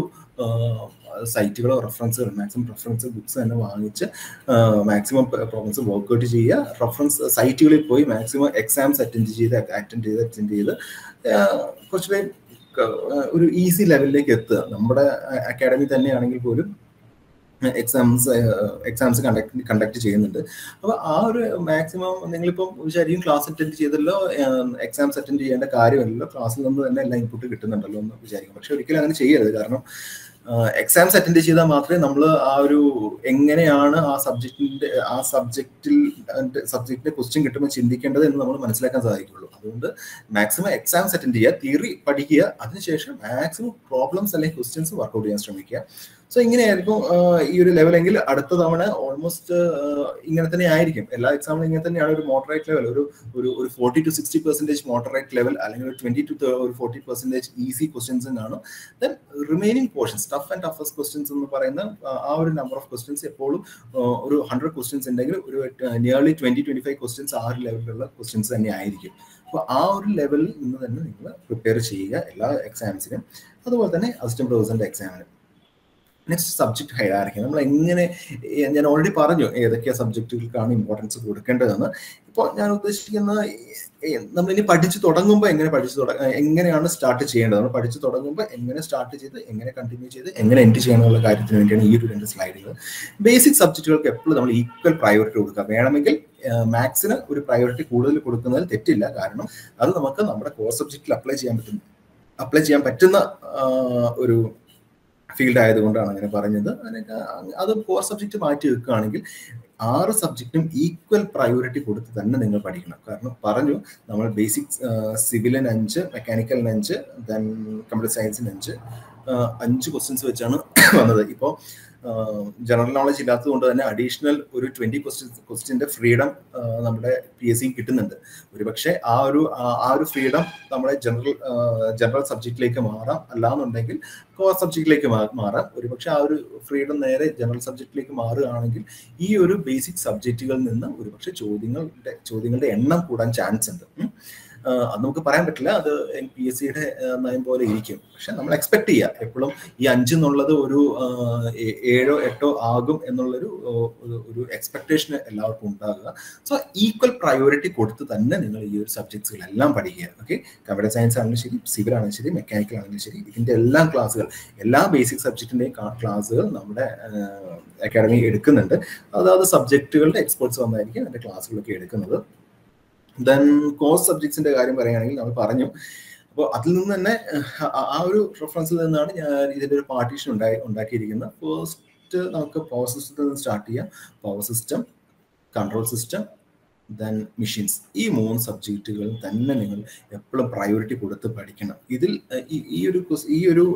സൈറ്റുകളോ റെഫറൻസുകൾ മാക്സിമം റെഫറൻസ് ബുക്സ് തന്നെ വാങ്ങിച്ച് മാക്സിമം പ്രോബ്ലംസ് വർക്ക്ഔട്ട് ചെയ്യുക റെഫറൻസ് സൈറ്റുകളിൽ പോയി മാക്സിമം എക്സാംസ് അറ്റൻഡ് ചെയ്ത് അറ്റൻഡ് ചെയ്ത് അറ്റൻഡ് ചെയ്ത് കുറച്ചുകൂടെ ഒരു ഈസി ലെവലിലേക്ക് എത്തുക നമ്മുടെ അക്കാഡമി തന്നെയാണെങ്കിൽ പോലും എക്സാംസ് എക്സാംസ് കണ്ടക്ട് കണ്ടക്ട് ചെയ്യുന്നുണ്ട് അപ്പോൾ ആ ഒരു മാക്സിമം നിങ്ങളിപ്പം ശരിക്കും ക്ലാസ് അറ്റൻഡ് ചെയ്തല്ലോ എക്സാംസ് അറ്റൻഡ് ചെയ്യേണ്ട കാര്യമല്ലല്ലോ ക്ലാസ്സിൽ നിന്ന് തന്നെ എല്ലാ ഇൻപുട്ട് കിട്ടുന്നുണ്ടല്ലോ എന്ന് വിചാരിക്കും പക്ഷെ ഒരിക്കലും അങ്ങനെ ചെയ്യരുത് കാരണം എക്സാംസ് അറ്റൻഡ് ചെയ്താൽ മാത്രമേ നമ്മൾ ആ ഒരു എങ്ങനെയാണ് ആ സബ്ജക്റ്റിന്റെ ആ സബ്ജക്റ്റിൽ സബ്ജക്റ്റിന്റെ ക്വസ്റ്റ്യൻ കിട്ടുമ്പോൾ ചിന്തിക്കേണ്ടത് എന്ന് നമ്മൾ മനസ്സിലാക്കാൻ സാധിക്കുള്ളൂ അതുകൊണ്ട് മാക്സിമം എക്സാംസ് അറ്റൻഡ് ചെയ്യുക തിയറി പഠിക്കുക അതിനുശേഷം മാക്സിമം പ്രോബ്ലംസ് അല്ലെങ്കിൽ ക്വസ്റ്റ്യൻസ് വർക്ക്ഔട്ട് ചെയ്യാൻ ശ്രമിക്കുക സോ ഇങ്ങനെയായിരിക്കും ഈ ഒരു ലെവലെങ്കിൽ അടുത്ത തവണ ഓൾമോസ്റ്റ് ഇങ്ങനെ തന്നെ ആയിരിക്കും എല്ലാ എക്സാമിലും ഇങ്ങനെ തന്നെയാണ് ഒരു മോട്ടറേറ്റ് ലെവൽ ഒരു ഒരു ഒരു forty to sixty percentage moderate level അല്ലെങ്കിൽ ഒരു ട്വന്റി ടു ഒരു ഫോർട്ടി പെർസെൻറ്റേജ് ഈസി ക്വസ്റ്റ്യൻസ് കാണും then remaining portions tough and toughest questions എന്ന് പറയുന്ന ആ ഒരു നമ്പർ ഓഫ് ക്വസ്റ്റ്യൻസ് എപ്പോഴും ഒരു ഹൺഡ്രഡ് ക്വസ്റ്റ്യൻസ് ഉണ്ടെങ്കിൽ ഒരു nearly twenty twenty five questions ആ ഒരു ലെവലിലുള്ള ക്വസ്റ്റ്യൻസ് തന്നെ ആയിരിക്കും അപ്പോൾ ആ ഒരു ലെവലിൽ നിന്ന് തന്നെ നിങ്ങൾ പ്രിപ്പയർ ചെയ്യുക എല്ലാ എക്സാംസിനും അതുപോലെ തന്നെ അസിസ്റ്റന്റ് പ്രൊഫസറിന്റെ എക്സാമിനും നെക്സ്റ്റ് സബ്ജക്ട് ഹൈറാർക്കി നമ്മൾ എങ്ങനെ ഞാൻ ഓൾറെഡി പറഞ്ഞു ഏതൊക്കെ സബ്ജക്റ്റുകൾക്കാണ് ഇമ്പോർട്ടൻസ് കൊടുക്കേണ്ടതെന്ന് ഇപ്പോൾ ഞാൻ ഉദ്ദേശിക്കുന്ന നമ്മൾ ഇനി പഠിച്ചു തുടങ്ങുമ്പോൾ എങ്ങനെ പഠിച്ചു തുടങ്ങ എങ്ങനെയാണ് സ്റ്റാർട്ട് ചെയ്യേണ്ടത് നമ്മൾ പഠിച്ചു തുടങ്ങുമ്പോൾ എങ്ങനെ സ്റ്റാർട്ട് ചെയ്ത് എങ്ങനെ കണ്ടിന്യൂ ചെയ്ത് എങ്ങനെ എൻഡ് ചെയ്യണമെന്നുള്ള കാര്യത്തിന് വേണ്ടിയാണ് ഈ ഒരു രണ്ട് സ്ലൈഡുകൾ ബേസിക് സബ്ജക്റ്റുകൾക്ക് എപ്പോഴും നമ്മൾ ഈക്വൽ പ്രയോറിറ്റി കൊടുക്കുക വേണമെങ്കിൽ മാത്സിന് ഒരു പ്രയോറിറ്റി കൂടുതൽ കൊടുക്കുന്നതിൽ തെറ്റില്ല കാരണം അത് നമുക്ക് നമ്മുടെ കോർ സബ്ജക്റ്റിൽ അപ്ലൈ ചെയ്യാൻ പറ്റും അപ്ലൈ ചെയ്യാൻ പറ്റുന്ന ഒരു ഫീൽഡ് ആയതുകൊണ്ടാണ് അങ്ങനെ പറഞ്ഞത് അതിനൊക്കെ അത് കോർ സബ്ജക്റ്റ് മാറ്റി വെക്കുകയാണെങ്കിൽ ആറ് സബ്ജക്റ്റും ഈക്വൽ പ്രയോറിറ്റി കൊടുത്ത് തന്നെ നിങ്ങൾ പഠിക്കണം കാരണം പറഞ്ഞു നമ്മൾ ബേസിക് സിവിലിന് അഞ്ച് മെക്കാനിക്കലിന് അഞ്ച് ദെൻ കമ്പ്യൂട്ടർ സയൻസിന് അഞ്ച് അഞ്ച് ക്വസ്റ്റ്യൻസ് വെച്ചാണ് വന്നത് ഇപ്പോൾ ജനറൽ നോളജ് ഇല്ലാത്തത് കൊണ്ട് തന്നെ അഡീഷണൽ ഒരു ട്വന്റി ക്വസ്റ്റ്യൻ ക്വസ്റ്റ്യൻ്റെ ഫ്രീഡം നമ്മുടെ പി എസ് സി കിട്ടുന്നുണ്ട് ഒരുപക്ഷെ ആ ഒരു ആ ഒരു ഫ്രീഡം നമ്മുടെ ജനറൽ ജനറൽ സബ്ജക്റ്റിലേക്ക് മാറാം അല്ലാന്നുണ്ടെങ്കിൽ കോർ സബ്ജക്റ്റിലേക്ക് മാറാം ഒരുപക്ഷെ ആ ഒരു ഫ്രീഡം നേരെ ജനറൽ സബ്ജക്റ്റിലേക്ക് മാറുകയാണെങ്കിൽ ഈ ഒരു ബേസിക് സബ്ജക്റ്റുകളിൽ നിന്ന് ഒരുപക്ഷെ ചോദ്യങ്ങളുടെ ചോദ്യങ്ങളുടെ എണ്ണം കൂടാൻ ചാൻസ് ഉണ്ട് അത് നമുക്ക് പറയാൻ പറ്റില്ല അത് പി എസ് സിയുടെ നയം പോലെ ഇരിക്കും പക്ഷെ നമ്മൾ എക്സ്പെക്ട് ചെയ്യുക എപ്പോഴും ഈ അഞ്ച് എന്നുള്ളത് ഒരു ഏഴോ എട്ടോ ആകും എന്നുള്ളൊരു ഒരു എക്സ്പെക്ടേഷൻ എല്ലാവർക്കും ഉണ്ടാകുക സോ ഈക്വൽ പ്രയോറിറ്റി കൊടുത്ത് തന്നെ നിങ്ങൾ ഈ ഒരു സബ്ജക്ട്സുകളെല്ലാം പഠിക്കുക ഓക്കെ കമ്പ്യൂട്ടർ സയൻസ് ആണെങ്കിലും ശരി സിവിൽ ആണെങ്കിലും ശരി മെക്കാനിക്കൽ ആണെങ്കിലും ശരി ഇതിന്റെ എല്ലാ ക്ലാസ്സുകൾ എല്ലാ ബേസിക് സബ്ജക്റ്റിന്റെയും ക്ലാസ്സുകൾ നമ്മുടെ അക്കാഡമി എടുക്കുന്നുണ്ട് അതായത് സബ്ജക്റ്റുകളുടെ എക്സ്പേർട്സ് വന്നായിരിക്കും അതിന്റെ ക്ലാസ്സുകളൊക്കെ എടുക്കുന്നത് ദെൻ കോഴ്സ് സബ്ജക്ട്സിന്റെ കാര്യം പറയുകയാണെങ്കിൽ നമ്മൾ പറഞ്ഞു അപ്പോൾ അതിൽ നിന്ന് തന്നെ ആ ഒരു റെഫറൻസിൽ നിന്നാണ് ഞാൻ ഇതിന്റെ ഒരു പാർട്ടീഷൻ ഉണ്ടായി ഉണ്ടാക്കിയിരിക്കുന്നത് ഫസ്റ്റ് നമുക്ക് പവർ സിസ്റ്റത്തിൽ നിന്ന് സ്റ്റാർട്ട് ചെയ്യാം power system control system then machines ഈ മൂന്ന് സബ്ജക്റ്റുകൾ തന്നെ നിങ്ങൾ എപ്പോഴും പ്രയോറിറ്റി കൊടുത്ത് പഠിക്കണം ഇതിൽ ഈ ഒരു ഈ ഒരു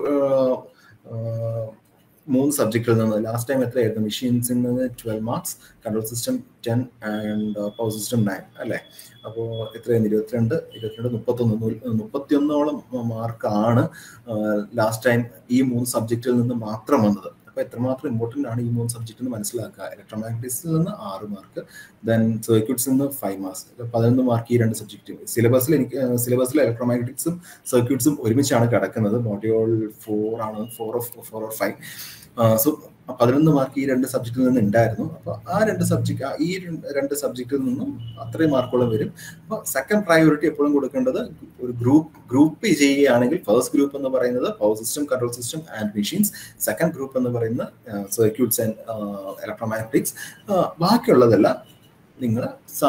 മൂന്ന് സബ്ജക്റ്റിൽ നിന്ന് ലാസ്റ്റ് ടൈം എത്രയായിരുന്നു മെഷീൻസിൽ നിന്ന് twelve marks control system ten and power system nine അല്ലേ അപ്പോൾ എത്രയായിരുന്നു ഇരുപത്തിരണ്ട് ഇരുപത്തിരണ്ട് മുപ്പത്തൊന്ന് മുപ്പത്തിയൊന്നോളം മാർക്കാണ് ലാസ്റ്റ് ടൈം ഈ മൂന്ന് സബ്ജക്റ്റിൽ നിന്ന് മാത്രം വന്നത് അപ്പോൾ എത്രമാത്രം ഇമ്പോർട്ടൻ്റ് ആണ് ഈ മൂന്ന് സബ്ജക്റ്റ് എന്ന് മനസ്സിലാക്കുക ഇലക്ട്രോമാഗ്നറ്റിക്സിൽ നിന്ന് ആറ് മാർക്ക് ദെൻ സർക്യൂട്ട്സിൽ നിന്ന് ഫൈവ് മാർക്സ് പതിനൊന്ന് മാർക്ക് ഈ രണ്ട് സബ്ജക്റ്റ് സിലബസിൽ എനിക്ക് സിലബസിൽ ഇലക്ട്രോമാഗ്നറ്റിക്സും സർക്യൂട്ട്സും ഒരുമിച്ചാണ് കിടക്കുന്നത് മോഡ്യൂൾ ഫോർ ആണ് four of four or five so പതിനൊന്ന് മാർക്ക് ഈ രണ്ട് സബ്ജക്റ്റിൽ നിന്ന് ഉണ്ടായിരുന്നു അപ്പോൾ ആ രണ്ട് സബ്ജക്റ്റ് ഈ രണ്ട് സബ്ജക്റ്റിൽ നിന്നും അത്രയും മാർക്കോളം വരും അപ്പോൾ സെക്കൻഡ് പ്രയോറിറ്റി എപ്പോഴും കൊടുക്കേണ്ടത് ഒരു ഗ്രൂപ്പ് ഗ്രൂപ്പ് ചെയ്യുകയാണെങ്കിൽ ഫസ്റ്റ് ഗ്രൂപ്പ് എന്ന് പറയുന്നത് power system control system and machines second group എന്ന് പറയുന്ന സർക്യൂട്ട്സ് ആൻഡ് ഇലക്ട്രോമാഗ്നറ്റിക്സ് ബാക്കിയുള്ളതെല്ലാം നിങ്ങൾ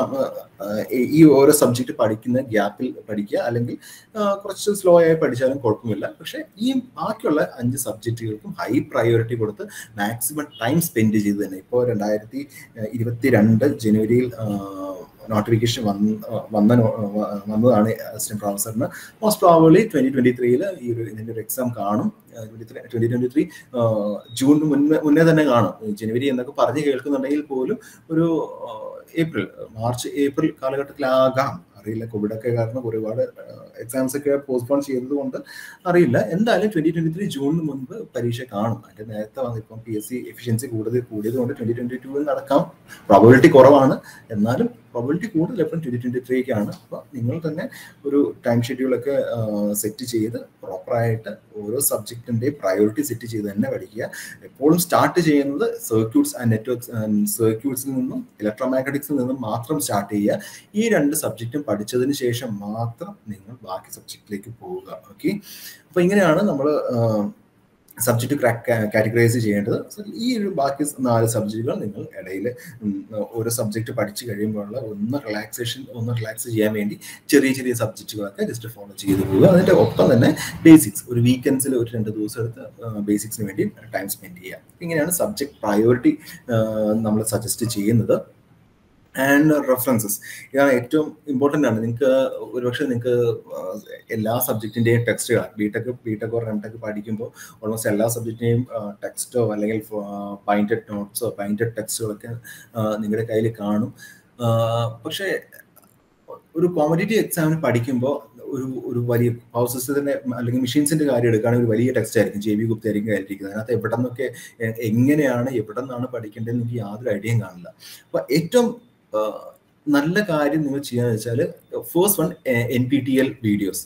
ഈ ഓരോ സബ്ജക്റ്റ് പഠിക്കുന്ന ഗ്യാപ്പിൽ പഠിക്കുക അല്ലെങ്കിൽ കുറച്ച് സ്ലോ ആയി പഠിച്ചാലും കുഴപ്പമില്ല പക്ഷേ ഈ ബാക്കിയുള്ള അഞ്ച് സബ്ജക്റ്റുകൾക്കും ഹൈ പ്രയോറിറ്റി കൊടുത്ത് മാക്സിമം ടൈം സ്പെൻഡ് ചെയ്ത് തന്നെ ഇപ്പോൾ രണ്ടായിരത്തി ഇരുപത്തി രണ്ട് ജനുവരിയിൽ നോട്ടിഫിക്കേഷൻ വന്ന് വന്ന വന്നതാണ് അസിസ്റ്റന്റ് പ്രൊഫസറിന് മോസ്റ്റ് പ്രോബബ്ലി ട്വന്റി ട്വന്റി ത്രീയിൽ ഈ ഒരു ഇതിന്റെ ഒരു എക്സാം കാണും ട്വന്റി ട്വന്റി ത്രീ ജൂണിന് മുന്നേ മുന്നേ തന്നെ കാണും ജനുവരി എന്നൊക്കെ പറഞ്ഞ് കേൾക്കുന്നുണ്ടെങ്കിൽ പോലും ഒരു ഏപ്രിൽ മാർച്ച് ഏപ്രിൽ കാലഘട്ടത്തിലാകാം അറിയില്ല കോവിഡ് ഒക്കെ കാരണം ഒരുപാട് എക്സാംസ് ഒക്കെ പോസ്റ്റ്പോൺ ചെയ്തത് കൊണ്ട് അറിയില്ല എന്തായാലും ട്വന്റി ട്വന്റി ത്രീ ജൂണിന് മുൻപ് പരീക്ഷ കാണും അതിന്റെ നേരത്തെ വന്ന് ഇപ്പം പി എസ് സി എഫിഷ്യൻസി കൂടുതൽ കൂടിയത് കൊണ്ട് ട്വന്റി ട്വന്റി ടൂവിൽ നടക്കാം പ്രോബിലിറ്റി കുറവാണ് എന്നാലും പ്രോബിലിറ്റി കൂടുതൽ എപ്പോഴും ട്വന്റി ട്വന്റി ത്രീക്കാണ് അപ്പോൾ നിങ്ങൾ തന്നെ ഒരു ടൈം ഷെഡ്യൂളൊക്കെ സെറ്റ് ചെയ്ത് പ്രോപ്പറായിട്ട് ഓരോ സബ്ജക്റ്റിൻ്റെയും പ്രയോറിറ്റി സെറ്റ് ചെയ്ത് തന്നെ പഠിക്കുക എപ്പോഴും സ്റ്റാർട്ട് ചെയ്യുന്നത് സർക്യൂട്ട്സ് ആൻഡ് നെറ്റ്വർക്ക്സ് സർക്യൂട്ട്സിൽ നിന്നും ഇലക്ട്രോമാഗ്നറ്റിക്സിൽ നിന്നും മാത്രം സ്റ്റാർട്ട് ചെയ്യുക ഈ രണ്ട് സബ്ജക്റ്റും പഠിച്ചതിന് ശേഷം മാത്രം നിങ്ങൾ ബാക്കി സബ്ജക്റ്റിലേക്ക് പോവുക ഓക്കെ അപ്പോൾ ഇങ്ങനെയാണ് നമ്മൾ സബ്ജക്റ്റ് കാറ്റഗറൈസ് ചെയ്യേണ്ടത് ഈ ഒരു ബാക്കി നാല് സബ്ജക്റ്റുകൾ നിങ്ങൾ ഇടയിൽ ഓരോ സബ്ജക്റ്റ് പഠിച്ചു കഴിയുമ്പോഴുള്ള ഒന്ന് റിലാക്സേഷൻ ഒന്ന് റിലാക്സ് ചെയ്യാൻ വേണ്ടി ചെറിയ ചെറിയ സബ്ജക്റ്റുകളൊക്കെ ജസ്റ്റ് ഫോളോ ചെയ്ത് പോവുക അതിൻ്റെ ഒപ്പം തന്നെ ബേസിക്സ് ഒരു വീക്കെൻഡ്സിൽ ഒരു രണ്ട് ദിവസം എടുത്ത് ബേസിക്സിന് വേണ്ടി ടൈം സ്പെൻഡ് ചെയ്യുക ഇങ്ങനെയാണ് സബ്ജക്ട് പ്രയോറിറ്റി നമ്മൾ സജസ്റ്റ് ചെയ്യുന്നത് ആൻഡ് റെഫറൻസസ് ഇതാണ് ഏറ്റവും ഇമ്പോർട്ടൻ്റ് ആണ് നിങ്ങൾക്ക് ഒരുപക്ഷെ നിങ്ങൾക്ക് എല്ലാ സബ്ജക്റ്റിൻ്റെയും ടെക്സ്റ്റുകൾ BTech BTech or M Tech പഠിക്കുമ്പോൾ ഓൾമോസ്റ്റ് എല്ലാ സബ്ജക്റ്റിൻ്റെയും ടെക്സ്റ്റോ അല്ലെങ്കിൽ ബൈൻഡഡ് നോട്ട്സോ ബൈൻഡഡ് ടെക്സ്റ്റുകളൊക്കെ നിങ്ങളുടെ കയ്യിൽ കാണും പക്ഷേ ഒരു കോമ്പറ്റേറ്റീവ് എക്സാമിന് പഠിക്കുമ്പോൾ ഒരു ഒരു വലിയ പവർ സിസ്റ്റത്തിന്റെ അല്ലെങ്കിൽ മെഷീൻസിന്റെ കാര്യം എടുക്കുകയാണെങ്കിൽ ഒരു വലിയ ടെക്സ്റ്റ് ആയിരിക്കും ജെ ബി ഗുപ്ത ആയിരിക്കും കയറ്റിയിരിക്കുന്നത് അതിനകത്ത് എവിടെ നിന്നൊക്കെ എങ്ങനെയാണ് എവിടെ നിന്നാണ് പഠിക്കേണ്ടതെന്ന് എനിക്ക് യാതൊരു ഐഡിയയും കാണില്ല അപ്പൊ ഏറ്റവും നല്ല കാര്യം നിങ്ങൾ ചെയ്യാന്ന് വെച്ചാൽ first one N P T L videos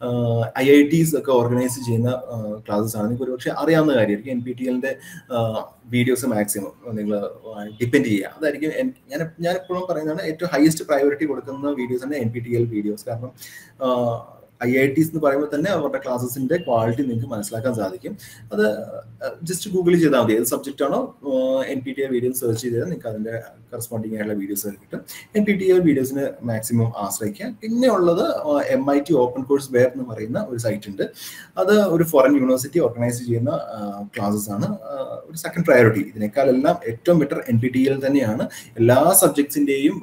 I I Ts ഒക്കെ ഓർഗനൈസ് ചെയ്യുന്ന ക്ലാസ്സസ് ആണ് നിങ്ങൾക്ക് ഒരുപക്ഷെ അറിയാവുന്ന കാര്യമായിരിക്കും എൻ പി ടി എല്ലിന്റെ വീഡിയോസ് മാക്സിമം നിങ്ങൾ ഡിപ്പെൻഡ് ചെയ്യുക അതായിരിക്കും ഞാൻ ഞാൻ എപ്പോഴും പറയുന്നതാണ് ഏറ്റവും ഹയസ്റ്റ് പ്രയോറിറ്റി കൊടുക്കുന്ന വീഡിയോസ് ആണ് N P T L videos കാരണം ഐ ഐ ടീസ് എന്ന് പറയുമ്പോൾ തന്നെ അവരുടെ ക്ലാസ്സസിന്റെ ക്വാളിറ്റി നിങ്ങൾക്ക് മനസ്സിലാക്കാൻ സാധിക്കും അത് ജസ്റ്റ് ഗൂഗിൾ ചെയ്താൽ മതി ഏത് സബ്ജക്റ്റ് ആണോ N P T A videos search ചെയ്താൽ നിങ്ങൾക്ക് അതിന്റെ കറസ്പോണ്ടിങ് ആയിട്ടുള്ള വീഡിയോസ് കിട്ടും എൻ പി ടി എ വീഡിയോസിന് മാക്സിമം ആശ്രയിക്കുക പിന്നെ ഉള്ളത് M I T open course ware എന്ന് പറയുന്ന ഒരു സൈറ്റ് ഉണ്ട് അത് ഒരു ഫോറിൻ യൂണിവേഴ്സിറ്റി ഓർഗനൈസ് ചെയ്യുന്ന ക്ലാസ്സസ് ആണ് ഒരു സെക്കൻഡ് പ്രയോറിറ്റി ഇതിനേക്കാളെല്ലാം ഏറ്റവും better N P T L തന്നെയാണ് എല്ലാ സബ്ജക്ട്സിന്റെയും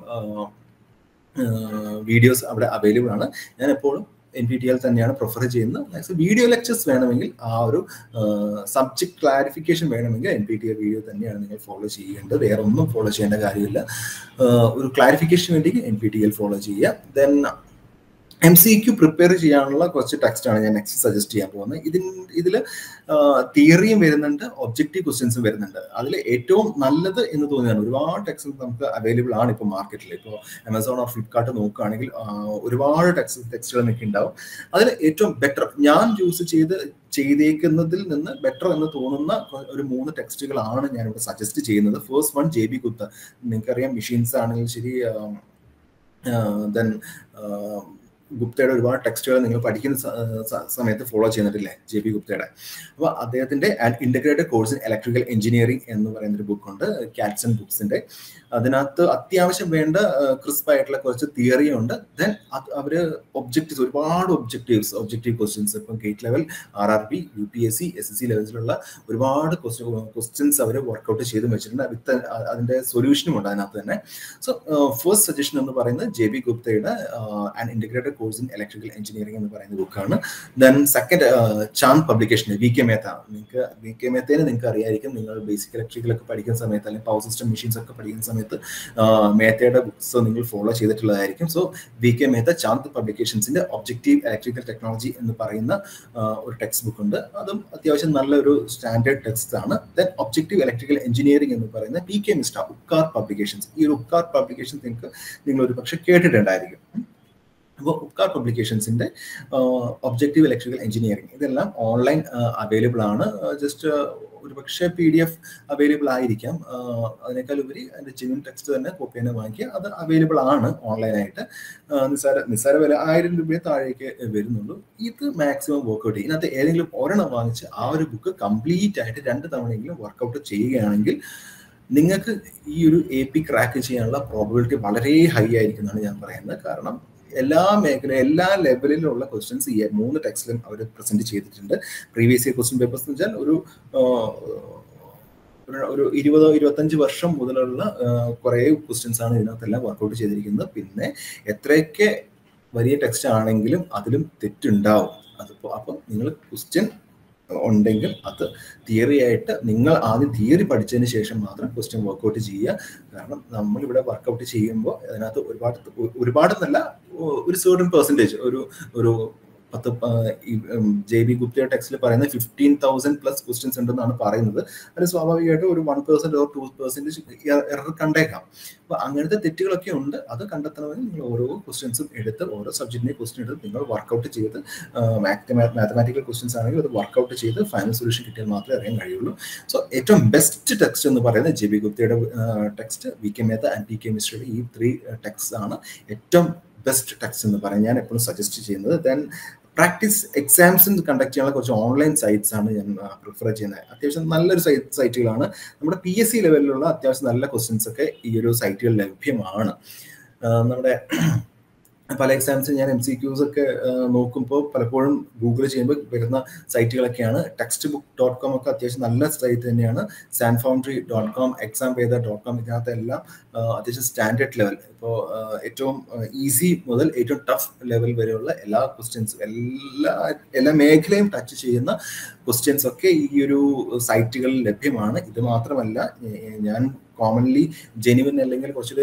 വീഡിയോസ് അവിടെ അവൈലബിൾ ആണ് ഞാൻ എപ്പോഴും എൻ പി ടി എൽ തന്നെയാണ് പ്രിഫർ ചെയ്യുന്നത് വീഡിയോ ലെക്ചേഴ്സ് വേണമെങ്കിൽ ആ ഒരു സബ്ജക്ട് ക്ലാരിഫിക്കേഷൻ വേണമെങ്കിൽ N P T L video തന്നെയാണ് നിങ്ങൾ ഫോളോ ചെയ്യേണ്ടത് വേറെ ഒന്നും ഫോളോ ചെയ്യേണ്ട കാര്യമില്ല ഒരു ക്ലാരിഫിക്കേഷൻ വേണ്ടി N P T L follow ചെയ്യുക then M C Q prepare ചെയ്യാനുള്ള കുറച്ച് ടെക്സ്റ്റ് ആണ് ഞാൻ നെക്സ്റ്റ് സജസ്റ്റ് ചെയ്യാൻ പോകുന്നത് ഇതിൽ ഇതിൽ തിയറിയും വരുന്നുണ്ട് ഒബ്ജക്റ്റീവ് ക്വസ്റ്റ്യൻസും വരുന്നുണ്ട് അതിൽ ഏറ്റവും നല്ലത് എന്ന് തോന്നിയാണ് ഒരുപാട് ടെക്സ്റ്റ് നമുക്ക് അവൈലബിൾ ആണ് ഇപ്പോൾ മാർക്കറ്റിൽ ഇപ്പോൾ ആമസോൺ ഓർ ഫ്ലിപ്കാർട്ട് നോക്കുകയാണെങ്കിൽ ഒരുപാട് ടെക്സ്റ്റ് ടെക്സ്റ്റുകൾ നിങ്ങൾക്ക് ഉണ്ടാവും അതിൽ ഏറ്റവും ബെറ്റർ ഞാൻ ചൂസ് ചെയ്ത് ചെയ്തേക്കുന്നതിൽ നിന്ന് ബെറ്റർ എന്ന് തോന്നുന്ന ഒരു മൂന്ന് ടെക്സ്റ്റുകളാണ് ഞാൻ ഇവിടെ സജസ്റ്റ് ചെയ്യുന്നത് ഫസ്റ്റ് വൺ ജെ ബി കുത്ത് നിങ്ങൾക്കറിയാം മെഷീൻസ് ആണെങ്കിലും ശരി ദെൻ ഗുപ്തയുടെ ഒരുപാട് ടെക്സ്റ്റുകൾ നിങ്ങൾ പഠിക്കുന്ന സമയത്ത് ഫോളോ ചെയ്യുന്നിട്ടില്ലേ ജെ പി ഗുപ്തയുടെ അപ്പോൾ അദ്ദേഹത്തിന്റെ integrated course in electrical engineering എന്ന് പറയുന്ന ഒരു ബുക്കുണ്ട് കാറ്റ്സൺ ബുക്സിന്റെ അതിനകത്ത് അത്യാവശ്യം വേണ്ട ക്രിസ്പ് ആയിട്ടുള്ള കുറച്ച് തിയറി ഉണ്ട് ദെൻ അവര് ഒബ്ജക്റ്റീവ്സ് ഒരുപാട് ഒബ്ജക്റ്റീവ്സ് ഒബ്ജക്റ്റീവ് ക്വസ്റ്റ്യൻസ് ഇപ്പം GATE level R R B U P S C S S C ലെവൽസിലുള്ള ഒരുപാട് ക്വസ്റ്റ്യൻസ് അവർ വർക്ക്ഔട്ട് ചെയ്ത് വെച്ചിട്ടുണ്ട് വിത്ത് അതിന്റെ സൊല്യൂഷനും ഉണ്ട് അതിനകത്ത് തന്നെ സോ ഫസ്റ്റ് സജഷൻ എന്ന് പറയുന്നത് ജെ ബി ഗുപ്തയുടെ and integrated course in electrical engineering എന്ന് പറയുന്ന ബുക്കാണ് then second Chand publication V K Mehta നിങ്ങൾക്ക് വി കെ മേത്തേനെ നിങ്ങൾക്ക് അറിയായിരിക്കും നിങ്ങൾ ബേസിക് ഇലക്ട്രിക്കലൊക്കെ പഠിക്കുന്ന സമയത്ത് അല്ലെങ്കിൽ പവർ സിസ്റ്റം മെഷീൻസ് ഒക്കെ പഠിക്കുന്ന സമയത്ത് മേത്തയുടെ ബുക്സ് നിങ്ങൾ ഫോളോ ചെയ്തിട്ടുള്ളതായിരിക്കും so V K Mehta Chand പബ്ലിക്കേഷൻസിന്റെ ഒബ്ജക്റ്റീവ് ഇലക്ട്രിക്കൽ ടെക്നോളജി എന്ന് പറയുന്ന ഒരു ടെക്സ്റ്റ് ബുക്ക് ഉണ്ട് അതും അത്യാവശ്യം നല്ലൊരു സ്റ്റാൻഡേർഡ് ടെക്സ്റ്റ് ആണ് ദെൻ ഒബ്ജക്റ്റീവ് ഇലക്ട്രിക്കൽ എഞ്ചിനീയറിംഗ് എന്ന് പറയുന്ന P K Mishra Upkar publications ഈ ഒരു ഉക്കാർ പബ്ലിക്കേഷൻസ് നിങ്ങൾക്ക് നിങ്ങൾ ഒരു പക്ഷെ കേട്ടിട്ടുണ്ടായിരിക്കും അപ്പോൾ ഉക്കാർ പബ്ലിക്കേഷൻസിന്റെ ഒബ്ജക്റ്റീവ് ഇലക്ട്രിക്കൽ എഞ്ചിനീയറിംഗ് ഇതെല്ലാം ഓൺലൈൻ അവൈലബിൾ ആണ് ജസ്റ്റ് ഒരു പക്ഷേ പി ഡി എഫ് അവൈലബിൾ ആയിരിക്കാം അതിനേക്കാൾ ഉപരി അതിന്റെ ജെന്യൂൻ ടെക്സ്റ്റ് തന്നെ കോപ്പി തന്നെ വാങ്ങിക്കുക അത് അവൈലബിൾ ആണ് ഓൺലൈനായിട്ട് നിസ്സാര നിസ്സാര വില ആയിരം രൂപയെ താഴേക്ക് വരുന്നുള്ളൂ ഇത് മാക്സിമം വർക്ക്ഔട്ട് ചെയ്യും ഇതിനകത്ത് ഏതെങ്കിലും ഒരെണ്ണം വാങ്ങിച്ച് ആ ഒരു ബുക്ക് കംപ്ലീറ്റ് ആയിട്ട് രണ്ട് തവണയെങ്കിലും വർക്ക്ഔട്ട് ചെയ്യുകയാണെങ്കിൽ നിങ്ങൾക്ക് ഈ ഒരു എ പി ക്രാക്ക് ചെയ്യാനുള്ള പ്രോബിലിറ്റി വളരെ ഹൈ ആയിരിക്കും എന്നാണ് ഞാൻ പറയുന്നത് കാരണം എല്ലാ മേഖല എല്ലാ ലെവലിലുള്ള ക്വസ്റ്റ്യൻസ് ഈ മൂന്ന് ടെക്സ്റ്റിലും അവർ പ്രസന്റ് ചെയ്തിട്ടുണ്ട് പ്രീവിയസ് ഇയർ ക്വസ്റ്റ്യൻ പേപ്പേഴ്സ് എന്ന് വെച്ചാൽ ഒരു ഒരു ഇരുപതോ ഇരുപത്തഞ്ച് വർഷം മുതലുള്ള കുറേ ക്വസ്റ്റ്യൻസ് ആണ് ഇതിനകത്തെല്ലാം വർക്കൗട്ട് ചെയ്തിരിക്കുന്നത് പിന്നെ എത്രയൊക്കെ വലിയ ടെക്സ്റ്റ് ആണെങ്കിലും അതിലും തെറ്റുണ്ടാവും അതിപ്പോൾ അപ്പം നിങ്ങൾ ക്വസ്റ്റ്യൻ ഉണ്ടെങ്കിൽ അത് തിയറി ആയിട്ട് നിങ്ങൾ ആദ്യം തിയറി പഠിച്ചതിന് ശേഷം മാത്രം ക്വസ്റ്റ്യൻ വർക്കൗട്ട് ചെയ്യുക കാരണം നമ്മളിവിടെ വർക്കൗട്ട് ചെയ്യുമ്പോൾ അതിനകത്ത് ഒരുപാട് ഒരുപാട് നല്ല ഒരു സേർട്ടൺ പെർസെൻറ്റേജ് ഒരു ഒരു പത്ത് ജെ ബി ഗുപ്ത ടെക്സ്റ്റിൽ പറയുന്ന ഫിഫ്റ്റീൻ തൗസൻഡ് പ്ലസ് ക്വസ്റ്റ്യൻസ് ഉണ്ടെന്നാണ് പറയുന്നത് അത് സ്വാഭാവികമായിട്ട് ഒരു one percent or two percentage error കണ്ടേക്കാം അപ്പൊ അങ്ങനത്തെ തെറ്റുകളൊക്കെ ഉണ്ട് അത് കണ്ടെത്തണമെങ്കിൽ നിങ്ങൾ ഓരോ ക്വസ്റ്റ്യൻസും എടുത്ത് ഓരോ സബ്ജക്റ്റിനെ ക്വസ്റ്റ്യൻ എടുത്ത് നിങ്ങൾ വർക്കൗട്ട് ചെയ്ത് മാത്തമാറ്റിക്കൽ ക്വസ്റ്റ്യൻസ് ആണെങ്കിൽ അത് വർക്കൗട്ട് ചെയ്ത് ഫൈനൽ സൊല്യൂഷൻ കിട്ടിയാൽ മാത്രമേ അറിയാൻ കഴിയുള്ളൂ സോ ഏറ്റവും ബെസ്റ്റ് ടെക്സ്റ്റ് എന്ന് പറയുന്നത് ജെ ബി ഗുപ്തയുടെ text V K Mehta and P K മിസ്റ്ററുടെ ഈ ത്രീ ടെക്സ്റ്റ് ആണ് ഏറ്റവും ബെസ്റ്റ് ടെക്സ്റ്റ് എന്ന് പറയാൻ ഞാൻ എപ്പോഴും സജസ്റ്റ് ചെയ്യുന്നത് ദെൻ പ്രാക്ടീസ് എക്സാംസ് കണ്ടക്ട് ചെയ്യാനുള്ള കുറച്ച് ഓൺലൈൻ സൈറ്റ്സ് ആണ് ഞാൻ പ്രിഫർ ചെയ്യുന്നത് അത്യാവശ്യം നല്ലൊരു സൈറ്റുകളാണ് നമ്മുടെ പി എസ് സി ലെവലിലുള്ള അത്യാവശ്യം നല്ല ക്വസ്റ്റ്യൻസ് ഒക്കെ ഈ ഒരു സൈറ്റുകൾ ലഭ്യമാണ് നമ്മുടെ പല എക്സാംസും ഞാൻ എം സി ക്യൂസ് ഒക്കെ നോക്കുമ്പോൾ പലപ്പോഴും ഗൂഗിൾ ചെയ്യുമ്പോൾ വരുന്ന സൈറ്റുകളൊക്കെയാണ് ടെക്സ്റ്റ് ബുക്ക് ഡോട്ട് കോം ഒക്കെ അത്യാവശ്യം നല്ല സൈറ്റ് തന്നെയാണ് Sanfoundry dot com Examveda dot com ഇതിനകത്തെല്ലാം അത്യാവശ്യം സ്റ്റാൻഡേർഡ് ലെവൽ ഇപ്പോൾ ഏറ്റവും ഈസി മുതൽ ഏറ്റവും ടഫ് ലെവൽ വരെയുള്ള എല്ലാ ക്വസ്റ്റ്യൻസും എല്ലാ എല്ലാ മേഖലയും ടച്ച് ചെയ്യുന്ന ക്വസ്റ്റ്യൻസ് ഒക്കെ ഈ ഒരു സൈറ്റുകളിൽ ലഭ്യമാണ് ഇത് മാത്രമല്ല ഞാൻ കോമൺലി ജെനുവിൻ അല്ലെങ്കിൽ കുറച്ചുകൂടെ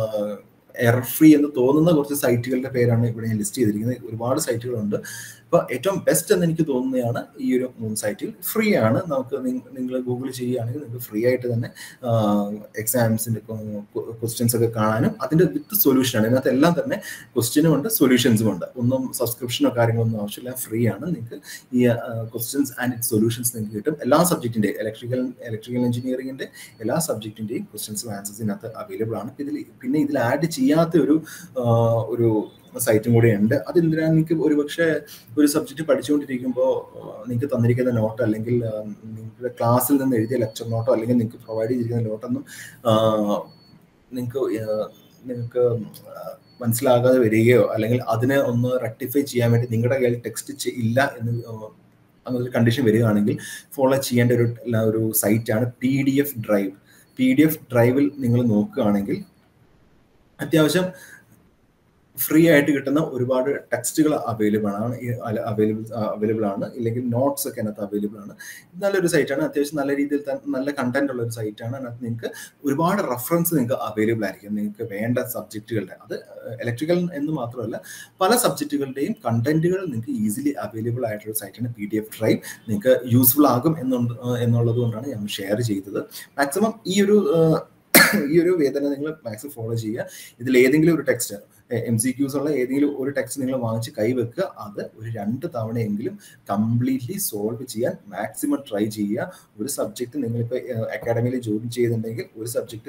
എയർ ഫ്രീ എന്ന് തോന്നുന്ന കുറച്ച് സൈറ്റുകളുടെ പേരാണ് ഇവിടെ ഞാൻ ലിസ്റ്റ് ചെയ്തിരിക്കുന്നത് ഒരുപാട് സൈറ്റുകളുണ്ട് അപ്പോൾ ഏറ്റവും ബെസ്റ്റ് എന്ന് എനിക്ക് തോന്നുന്നതാണ് ഈ ഒരു മൂന്ന് സൈറ്റിൽ ഫ്രീ ആണ് നമുക്ക് നിങ്ങൾ ഗൂഗിൾ ചെയ്യുകയാണെങ്കിൽ നിങ്ങൾക്ക് ഫ്രീ ആയിട്ട് തന്നെ എക്സാംസിൻ്റെ ക്വസ്റ്റ്യൻസ് ഒക്കെ കാണാനും അതിൻ്റെ വിത്ത് സൊല്യൂഷനാണ് ഇതിനകത്ത് എല്ലാം തന്നെ ക്വസ്റ്റ്യനും ഉണ്ട് സൊല്യൂഷൻസും ഉണ്ട് ഒന്നും സബ്സ്ക്രിപ്ഷനോ കാര്യങ്ങളൊന്നും ആവശ്യമില്ല ഫ്രീ ആണ് നിങ്ങൾക്ക് ഈ ക്വസ്റ്റ്യൻസ് ആൻഡ് ഇറ്റ് സൊല്യൂഷൻസ് നിങ്ങൾക്ക് കിട്ടും എല്ലാ സബ്ജക്റ്റിൻ്റെ ഇലക്ട്രിക്കൽ ഇലക്ട്രിക്കൽ എഞ്ചിനീയറിംഗിൻ്റെ എല്ലാ സബ്ജക്റ്റിൻ്റെയും ക്വസ്റ്റ്യൻസും ആൻസേഴ്സ് ഇതിനകത്ത് അവൈലബിൾ ആണ് ഇതിൽ പിന്നെ ഇതിൽ ആഡ് ചെയ്യാത്ത ഒരു ഒരു സൈറ്റും കൂടെ ഉണ്ട് അതെന്തിനാ നിങ്ങൾക്ക് ഒരുപക്ഷെ ഒരു സബ്ജക്റ്റ് പഠിച്ചുകൊണ്ടിരിക്കുമ്പോൾ നിങ്ങൾക്ക് തന്നിരിക്കുന്ന നോട്ട് അല്ലെങ്കിൽ നിങ്ങളുടെ ക്ലാസ്സിൽ നിന്ന് എഴുതിയ ലെക്ചർ നോട്ടോ അല്ലെങ്കിൽ നിങ്ങൾക്ക് പ്രൊവൈഡ് ചെയ്തിരിക്കുന്ന നോട്ടൊന്നും നിങ്ങൾക്ക് നിങ്ങൾക്ക് മനസ്സിലാകാതെ വരികയോ അല്ലെങ്കിൽ അതിനെ ഒന്ന് റെക്ടിഫൈ ചെയ്യാൻ വേണ്ടി നിങ്ങളുടെ കയ്യിൽ ടെക്സ്റ്റ് ഇല്ല എന്ന് അങ്ങനെ ഒരു കണ്ടീഷൻ വരികയാണെങ്കിൽ ഫോളോ ചെയ്യേണ്ട ഒരു ഒരു സൈറ്റാണ് P D F drive P D F ഡ്രൈവിൽ നിങ്ങൾ നോക്കുകയാണെങ്കിൽ അത്യാവശ്യം ഫ്രീ ആയിട്ട് കിട്ടുന്ന ഒരുപാട് ടെക്സ്റ്റുകൾ അവൈലബിൾ ആണ് അവൈലബിൾ അവൈലബിൾ ആണ് ഇല്ലെങ്കിൽ നോട്ട്സ് ഒക്കെ അതിനകത്ത് അവൈലബിൾ ആണ് നല്ലൊരു സൈറ്റാണ് അത്യാവശ്യം നല്ല രീതിയിൽ തന്നെ നല്ല കണ്ടന്റ് ഉള്ള ഒരു സൈറ്റാണ് അതിനകത്ത് നിങ്ങൾക്ക് ഒരുപാട് റെഫറൻസ് നിങ്ങൾക്ക് അവൈലബിൾ ആയിരിക്കും നിങ്ങൾക്ക് വേണ്ട സബ്ജക്റ്റുകളുടെ അത് ഇലക്ട്രിക്കൽ എന്ന് മാത്രമല്ല പല സബ്ജക്റ്റുകളുടെയും കണ്ടന്റുകൾ നിങ്ങൾക്ക് ഈസിലി അവൈലബിൾ ആയിട്ടുള്ള സൈറ്റാണ് പി ഡി എഫ് ഡ്രൈവ് നിങ്ങൾക്ക് യൂസ്ഫുൾ ആകും എന്നുണ്ട് എന്നുള്ളത് കൊണ്ടാണ് ഞാൻ ഷെയർ ചെയ്തത് മാക്സിമം ഈ ഒരു ഈ ഒരു വേദന നിങ്ങൾ മാക്സിമം ഫോളോ ചെയ്യുക ഇതിൽ ഏതെങ്കിലും ഒരു ടെക്സ്റ്റ് എം സി ക്യൂസ് ഉള്ള ഏതെങ്കിലും ഒരു ടെക്സ്റ്റ് നിങ്ങൾ വാങ്ങിച്ച് കൈവെക്കുക അത് ഒരു രണ്ട് തവണയെങ്കിലും കംപ്ലീറ്റ്ലി സോൾവ് ചെയ്യാൻ മാക്സിമം ട്രൈ ചെയ്യുക ഒരു സബ്ജക്റ്റ് നിങ്ങളിപ്പോൾ അക്കാഡമിയിൽ ജോയിൻ ചെയ്തിട്ടുണ്ടെങ്കിൽ ഒരു സബ്ജക്റ്റ്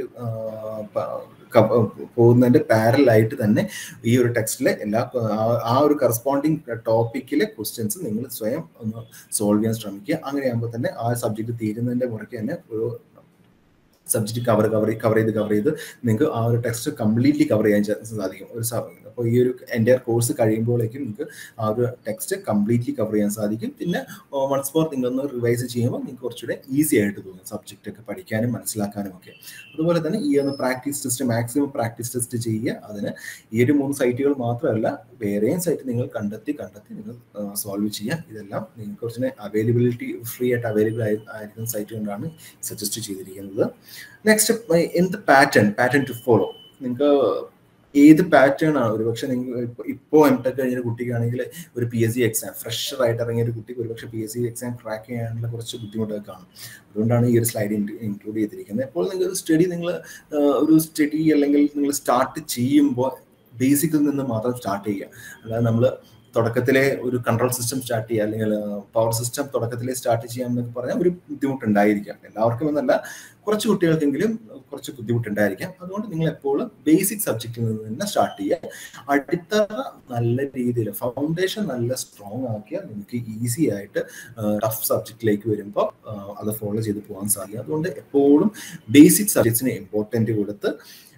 പോകുന്നതിന്റെ പാരലായിട്ട് തന്നെ ഈ ഒരു ടെക്സ്റ്റിലെ എല്ലാ ആ ഒരു കറസ്പോണ്ടിങ് ടോപ്പിക്കിലെ ക്വസ്റ്റ്യൻസ് നിങ്ങൾ സ്വയം ഒന്ന് സോൾവ് ചെയ്യാൻ ശ്രമിക്കുക അങ്ങനെയാകുമ്പോൾ തന്നെ ആ സബ്ജക്റ്റ് തീരുന്നതിന്റെ മുറയ്ക്ക് തന്നെ ഒരു സബ്ജക്റ്റ് കവർ കവർ കവർ ചെയ്ത് കവർ ചെയ്ത് നിങ്ങൾക്ക് ആ ഒരു ടെക്സ്റ്റ് കംപ്ലീറ്റ്ലി കവർ ചെയ്യാൻ സാധിക്കും ഒരു അപ്പോൾ ഈ ഒരു എൻ്റെ കോഴ്സ് കഴിയുമ്പോഴേക്കും നിങ്ങൾക്ക് ആ ഒരു ടെക്സ്റ്റ് കംപ്ലീറ്റ്ലി കവർ ചെയ്യാൻ സാധിക്കും പിന്നെ വൺസ് ഫോർ നിങ്ങളൊന്ന് റിവൈസ് ചെയ്യുമ്പോൾ നിങ്ങൾക്ക് കുറച്ചുകൂടെ ഈസി ആയിട്ട് തോന്നും സബ്ജക്റ്റ് ഒക്കെ പഠിക്കാനും മനസ്സിലാക്കാനും ഒക്കെ അതുപോലെ തന്നെ ഈ ഒന്ന് practice test maximum practice test ചെയ്യുക അതിന് ഈ ഒരു മൂന്ന് സൈറ്റുകൾ മാത്രമല്ല വേറെയും സൈറ്റ് നിങ്ങൾ കണ്ടെത്തി കണ്ടെത്തി നിങ്ങൾ സോൾവ് ചെയ്യുക ഇതെല്ലാം നിങ്ങൾക്ക് കുറച്ചുകൂടെ അവൈലബിലിറ്റി ഫ്രീ ആയിട്ട് അവൈലബിൾ ആയി ആയിരിക്കുന്ന സൈറ്റ് കൊണ്ടാണ് സജസ്റ്റ് ചെയ്തിരിക്കുന്നത് നെക്സ്റ്റ് എന്ത് പാറ്റേൺ പാറ്റേൺ ടു ഫോളോ നിങ്ങൾക്ക് ഏത് പാറ്റേൺ ആണ് ഒരുപക്ഷെ നിങ്ങൾ ഇപ്പോൾ എം ടെക് കഴിഞ്ഞ കുട്ടിക്കാണെങ്കിൽ ഒരു P S C exam fresher ആയിട്ട് ഇറങ്ങിയ ഒരു കുട്ടിക്ക് ഒരുപക്ഷെ P S C exam crack ചെയ്യാനുള്ള കുറച്ച് ബുദ്ധിമുട്ടൊക്കെ കാണും അതുകൊണ്ടാണ് ഈ ഒരു സ്ലൈഡ് ഇൻക്ലൂഡ് ചെയ്തിരിക്കുന്നത് അപ്പോൾ നിങ്ങൾ ഒരു സ്റ്റഡി നിങ്ങൾ ഒരു സ്റ്റഡി അല്ലെങ്കിൽ നിങ്ങൾ സ്റ്റാർട്ട് ചെയ്യുമ്പോൾ ബേസിക്കിൽ നിന്ന് മാത്രം സ്റ്റാർട്ട് ചെയ്യുക അല്ലാതെ നമ്മൾ തുടക്കത്തിലെ ഒരു കൺട്രോൾ സിസ്റ്റം സ്റ്റാർട്ട് ചെയ്യുക അല്ലെങ്കിൽ പവർ സിസ്റ്റം തുടക്കത്തിലെ സ്റ്റാർട്ട് ചെയ്യാം എന്നൊക്കെ പറഞ്ഞാൽ ഒരു ബുദ്ധിമുട്ടുണ്ടായിരിക്കാം എല്ലാവർക്കും എന്നല്ല കുറച്ച് കുട്ടികൾക്കെങ്കിലും കുറച്ച് ബുദ്ധിമുട്ടുണ്ടായിരിക്കാം അതുകൊണ്ട് നിങ്ങൾ എപ്പോഴും ബേസിക് സബ്ജക്റ്റിൽ നിന്ന് തന്നെ സ്റ്റാർട്ട് ചെയ്യുക അടിത്തറ നല്ല രീതിയിൽ ഫൗണ്ടേഷൻ നല്ല സ്ട്രോങ് ആക്കിയാൽ നിങ്ങൾക്ക് ഈസി ആയിട്ട് ടഫ് സബ്ജക്റ്റിലേക്ക് വരുമ്പോൾ അത് ഫോളോ ചെയ്ത് പോകാൻ സാധിക്കും അതുകൊണ്ട് എപ്പോഴും ബേസിക് സബ്ജക്ട്സിന് ഇമ്പോർട്ടൻറ്റ് കൊടുത്ത്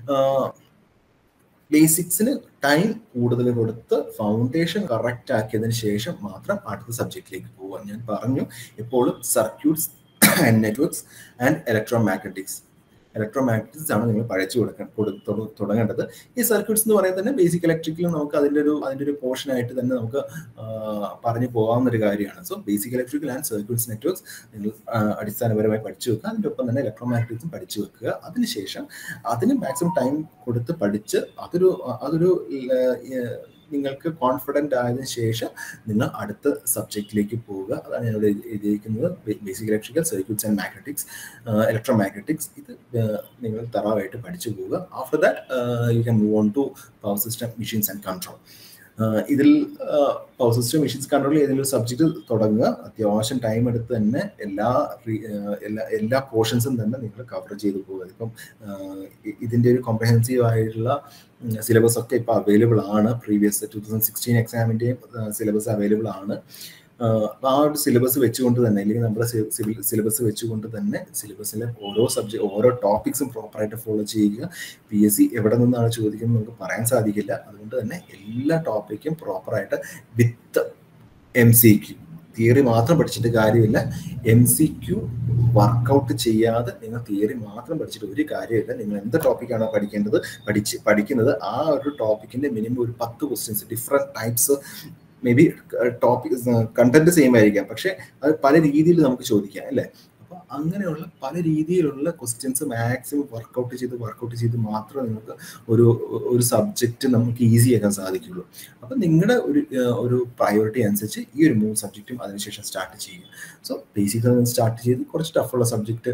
ബേസിക്സിന് ടൈം കൂടുതൽ കൊടുത്ത് ഫൗണ്ടേഷൻ കറക്റ്റ് ആക്കിയതിന് ശേഷം മാത്രം അടുത്ത സബ്ജക്റ്റിലേക്ക് പോകാൻ ഞാൻ പറഞ്ഞു എപ്പോഴും circuits and networks and electromagnetics electromagnetics ആണ് നിങ്ങൾ പഠിച്ചു കൊടുക്കാൻ തുടങ്ങേണ്ടത് ഈ സർക്യൂട്ട്സ് എന്ന് പറയുന്നത് തന്നെ ബേസിക് ഇലക്ട്രിക്കലും നമുക്ക് അതിൻ്റെ ഒരു അതിൻ്റെ ഒരു പോർഷൻ ആയിട്ട് തന്നെ നമുക്ക് പറഞ്ഞു പോകാവുന്ന ഒരു കാര്യമാണ് so basic electrical and circuits networks നിങ്ങൾ അടിസ്ഥാനപരമായി പഠിച്ചു വെക്കുക അതിൻ്റെ ഒപ്പം തന്നെ ഇലക്ട്രോ മാഗ്നറ്റിക്സും പഠിച്ചു വെക്കുക അതിനുശേഷം അതിന് മാക്സിമം ടൈം കൊടുത്ത് പഠിച്ച് അതൊരു അതൊരു നിങ്ങൾക്ക് കോൺഫിഡൻ്റ് ആയതിനു ശേഷം നിങ്ങൾ അടുത്ത സബ്ജക്റ്റിലേക്ക് പോവുക അതാണ് ഞാൻ ഇവിടെ എഴുതിയിരിക്കുന്നത് basic electrical circuits and magnetics electromagnetics ഇത് നിങ്ങൾ തറവായിട്ട് പഠിച്ചു പോവുക after that you can move on to power system machines and control ഇതിൽ പവർ സിസ്റ്റം മെഷീൻസ് കൺട്രോൾ ഏതെങ്കിലും ഒരു സബ്ജക്റ്റ് തുടങ്ങുക അത്യാവശ്യം ടൈം എടുത്ത് തന്നെ എല്ലാ എല്ലാ എല്ലാ പോർഷൻസും തന്നെ നിങ്ങൾ കവർ ചെയ്ത് പോകുക ഇപ്പം ഇതിൻ്റെ ഒരു കോംപ്രഹെൻസീവ് ആയിട്ടുള്ള സിലബസ് ഒക്കെ ഇപ്പോൾ അവൈലബിൾ ആണ് പ്രീവിയസ് ടു തൗസൻഡ് സിക്സ്റ്റീൻ എക്സാമിൻ്റെയും സിലബസ് അവൈലബിൾ ആണ് ആ ഒരു സിലബസ് വെച്ചുകൊണ്ട് തന്നെ അല്ലെങ്കിൽ നമ്മുടെ സിവിൽ സിലബസ് വെച്ചുകൊണ്ട് തന്നെ സിലബസിലെ ഓരോ സബ്ജക്ട് ഓരോ ടോപ്പിക്സും പ്രോപ്പറായിട്ട് ഫോളോ ചെയ്യുക പി എസ് സി എവിടെ നിന്നാണ് ചോദിക്കുന്നത് നമുക്ക് പറയാൻ സാധിക്കില്ല അതുകൊണ്ട് തന്നെ എല്ലാ ടോപ്പിക്കും പ്രോപ്പറായിട്ട് with M C Q theory മാത്രം പഠിച്ചിട്ട് കാര്യമില്ല എം സി ക്യു വർക്കൗട്ട് ചെയ്യാതെ നിങ്ങൾ തിയറി മാത്രം പഠിച്ചിട്ട് ഒരു കാര്യമില്ല നിങ്ങൾ എന്ത് ടോപ്പിക്കാണോ പഠിക്കേണ്ടത് പഠിച്ച് പഠിക്കുന്നത് ആ ഒരു ടോപ്പിക്കിന്റെ മിനിമം ഒരു പത്ത് questions different types may be topic content same ആയിരിക്കാം പക്ഷെ അത് പല രീതിയിൽ നമുക്ക് ചോദിക്കാം അല്ലേ അപ്പോൾ അങ്ങനെയുള്ള പല രീതിയിലുള്ള ക്വസ്റ്റ്യൻസ് മാക്സിമം വർക്കൗട്ട് ചെയ്ത് വർക്കൗട്ട് ചെയ്ത് മാത്രമേ നിങ്ങൾക്ക് ഒരു ഒരു സബ്ജക്റ്റ് നമുക്ക് ഈസി ആക്കാൻ സാധിക്കുള്ളൂ അപ്പം നിങ്ങളുടെ ഒരു ഒരു പ്രയോറിറ്റി അനുസരിച്ച് ഈ ഒരു മൂന്ന് സബ്ജക്റ്റും അതിനുശേഷം സ്റ്റാർട്ട് ചെയ്യുക സോ ബേസിക്കൽ സ്റ്റാർട്ട് ചെയ്ത് കുറച്ച് ടഫുള്ള സബ്ജക്റ്റ്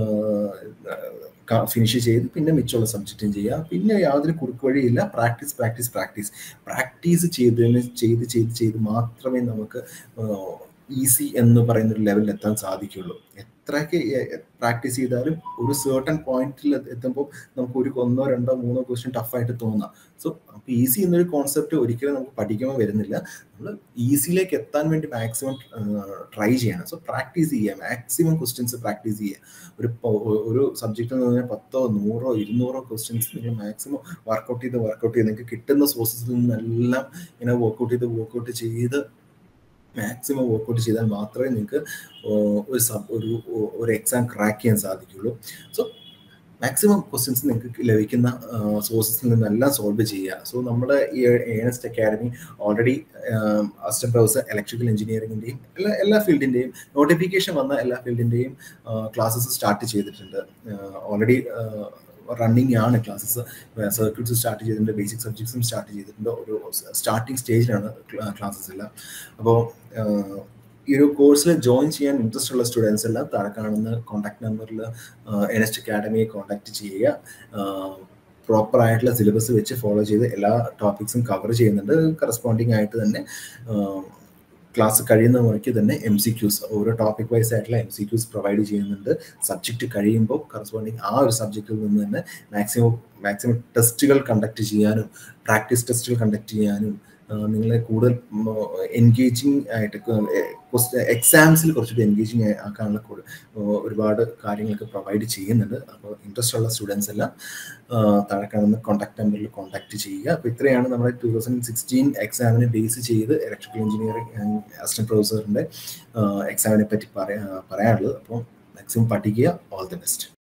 ഫിനിഷ് ചെയ്ത് പിന്നെ മിച്ചമുള്ള സബ്ജക്റ്റും ചെയ്യുക പിന്നെ യാതൊരു കുറുക്ക് വഴിയില്ല പ്രാക്ടീസ് പ്രാക്ടീസ് പ്രാക്ടീസ് പ്രാക്ടീസ് ചെയ്തതിന് ചെയ്ത് ചെയ്ത് ചെയ്ത് മാത്രമേ നമുക്ക് ഈസി എന്ന് പറയുന്ന ഒരു ലെവലിൽ എത്താൻ സാധിക്കുള്ളൂ എത്രയൊക്കെ പ്രാക്ടീസ് ചെയ്താലും ഒരു സേർട്ടൺ പോയിന്റിൽ എത്തുമ്പോൾ നമുക്ക് ഒരു ഒന്നോ രണ്ടോ മൂന്നോ ക്വസ്റ്റ്യൻ ടഫായിട്ട് തോന്നാം സോ അപ്പോൾ ഈസി എന്നൊരു കോൺസെപ്റ്റ് ഒരിക്കലും നമുക്ക് പഠിക്കുമ്പോൾ വരുന്നില്ല നമ്മൾ ഈസിയിലേക്ക് എത്താൻ വേണ്ടി മാക്സിമം ട്രൈ ചെയ്യണം സോ പ്രാക്ടീസ് ചെയ്യുക മാക്സിമം ക്വസ്റ്റ്യൻസ് പ്രാക്ടീസ് ചെയ്യുക ഒരു ഒരു സബ്ജക്റ്റിൽ നിന്ന് പറഞ്ഞാൽ പത്തോ നൂറോ ഇരുന്നൂറോ ക്വസ്റ്റ്യൻസ് നിങ്ങൾ മാക്സിമം വർക്കൗട്ട് ചെയ്ത് വർക്കൗട്ട് ചെയ്ത് നിങ്ങൾക്ക് കിട്ടുന്ന സോഴ്സസിൽ നിന്നെല്ലാം ഇങ്ങനെ വർക്കൗട്ട് ചെയ്ത് വർക്കൗട്ട് ചെയ്ത് മാക്സിമം വർക്കൗട്ട് ചെയ്താൽ മാത്രമേ നിങ്ങൾക്ക് ഒരു സബ് ഒരു ഒരു എക്സാം ക്രാക്ക് ചെയ്യാൻ സാധിക്കുള്ളൂ സോ മാക്സിമം ക്വസ്റ്റ്യൻസ് നിങ്ങൾക്ക് ലഭിക്കുന്ന സോഴ്സസിൽ നിന്നെല്ലാം സോൾവ് ചെയ്യുക സോ നമ്മുടെ ഈ Earnest academy already assistant professor electrical എഞ്ചിനീയറിംഗിൻ്റെയും എല്ലാ എല്ലാ ഫീൽഡിൻ്റെയും നോട്ടിഫിക്കേഷൻ വന്ന എല്ലാ ഫീൽഡിൻ്റെയും ക്ലാസ്സസ് സ്റ്റാർട്ട് ചെയ്തിട്ടുണ്ട് ഓൾറെഡി റണ്ണിങ് ആണ് ക്ലാസ്സസ് സർക്യൂട്ട്സ് സ്റ്റാർട്ട് ചെയ്തിട്ടുണ്ട് ബേസിക് സബ്ജക്ട്സും സ്റ്റാർട്ട് ചെയ്തിട്ടുണ്ട് ഒരു സ്റ്റാർട്ടിംഗ് സ്റ്റേജിലാണ് ക്ലാസ്സസ് എല്ലാം അപ്പോൾ ഈ ഒരു കോഴ്സിൽ ജോയിൻ ചെയ്യാൻ ഇൻട്രസ്റ്റ് ഉള്ള സ്റ്റുഡൻസ് എല്ലാം താഴെ കാണുന്ന കോൺടാക്ട് നമ്പറിൽ എനസ്റ്റ് അക്കാഡമിയെ കോൺടാക്ട് ചെയ്യുക പ്രോപ്പർ ആയിട്ടുള്ള സിലബസ് വെച്ച് ഫോളോ ചെയ്ത് എല്ലാ ടോപ്പിക്സും കവർ ചെയ്യുന്നുണ്ട് കറസ്പോണ്ടിങ് ആയിട്ട് തന്നെ ക്ലാസ് കഴിയുന്ന മുറയ്ക്ക് തന്നെ എം സി ക്യൂസ് ഓരോ ടോപ്പിക് വൈസ് ആയിട്ടുള്ള എം സി ക്യൂസ് പ്രൊവൈഡ് ചെയ്യുന്നുണ്ട് സബ്ജക്റ്റ് കഴിയുമ്പോൾ കറസ്പോണ്ടിങ് ആ ഒരു സബ്ജക്റ്റിൽ നിന്ന് തന്നെ മാക്സിമം മാക്സിമം ടെസ്റ്റുകൾ കണ്ടക്ട് ചെയ്യാനും പ്രാക്ടീസ് ടെസ്റ്റുകൾ കണ്ടക്ട് ചെയ്യാനും നിങ്ങളെ കൂടുതൽ എൻഗേജിങ് ആയിട്ട് എക്സാംസിൽ കുറച്ചുകൂടി എൻഗേജിങ് ആക്കാനുള്ള ഒരുപാട് കാര്യങ്ങളൊക്കെ പ്രൊവൈഡ് ചെയ്യുന്നുണ്ട് അപ്പോൾ ഇൻട്രസ്റ്റ് ഉള്ള സ്റ്റുഡൻസ് എല്ലാം താഴെ കാണുന്ന കോൺടാക്ട് നമ്പറിൽ കോൺടാക്ട് ചെയ്യുക അപ്പോൾ ഇത്രയാണ് നമ്മുടെ ടൂ തൗസൻഡ് സിക്സ്റ്റീൻ എക്സാമിനെ ബേസ് ചെയ്ത് ഇലക്ട്രിക്കൽ എഞ്ചിനീയറിംഗ് അസിസ്റ്റന്റ് പ്രൊഫസറിൻ്റെ എക്സാമിനെ പറ്റി പറയാ പറയാനുള്ളത് അപ്പോൾ മാക്സിമം പഠിക്കുക ഓൾ ദി ബെസ്റ്റ്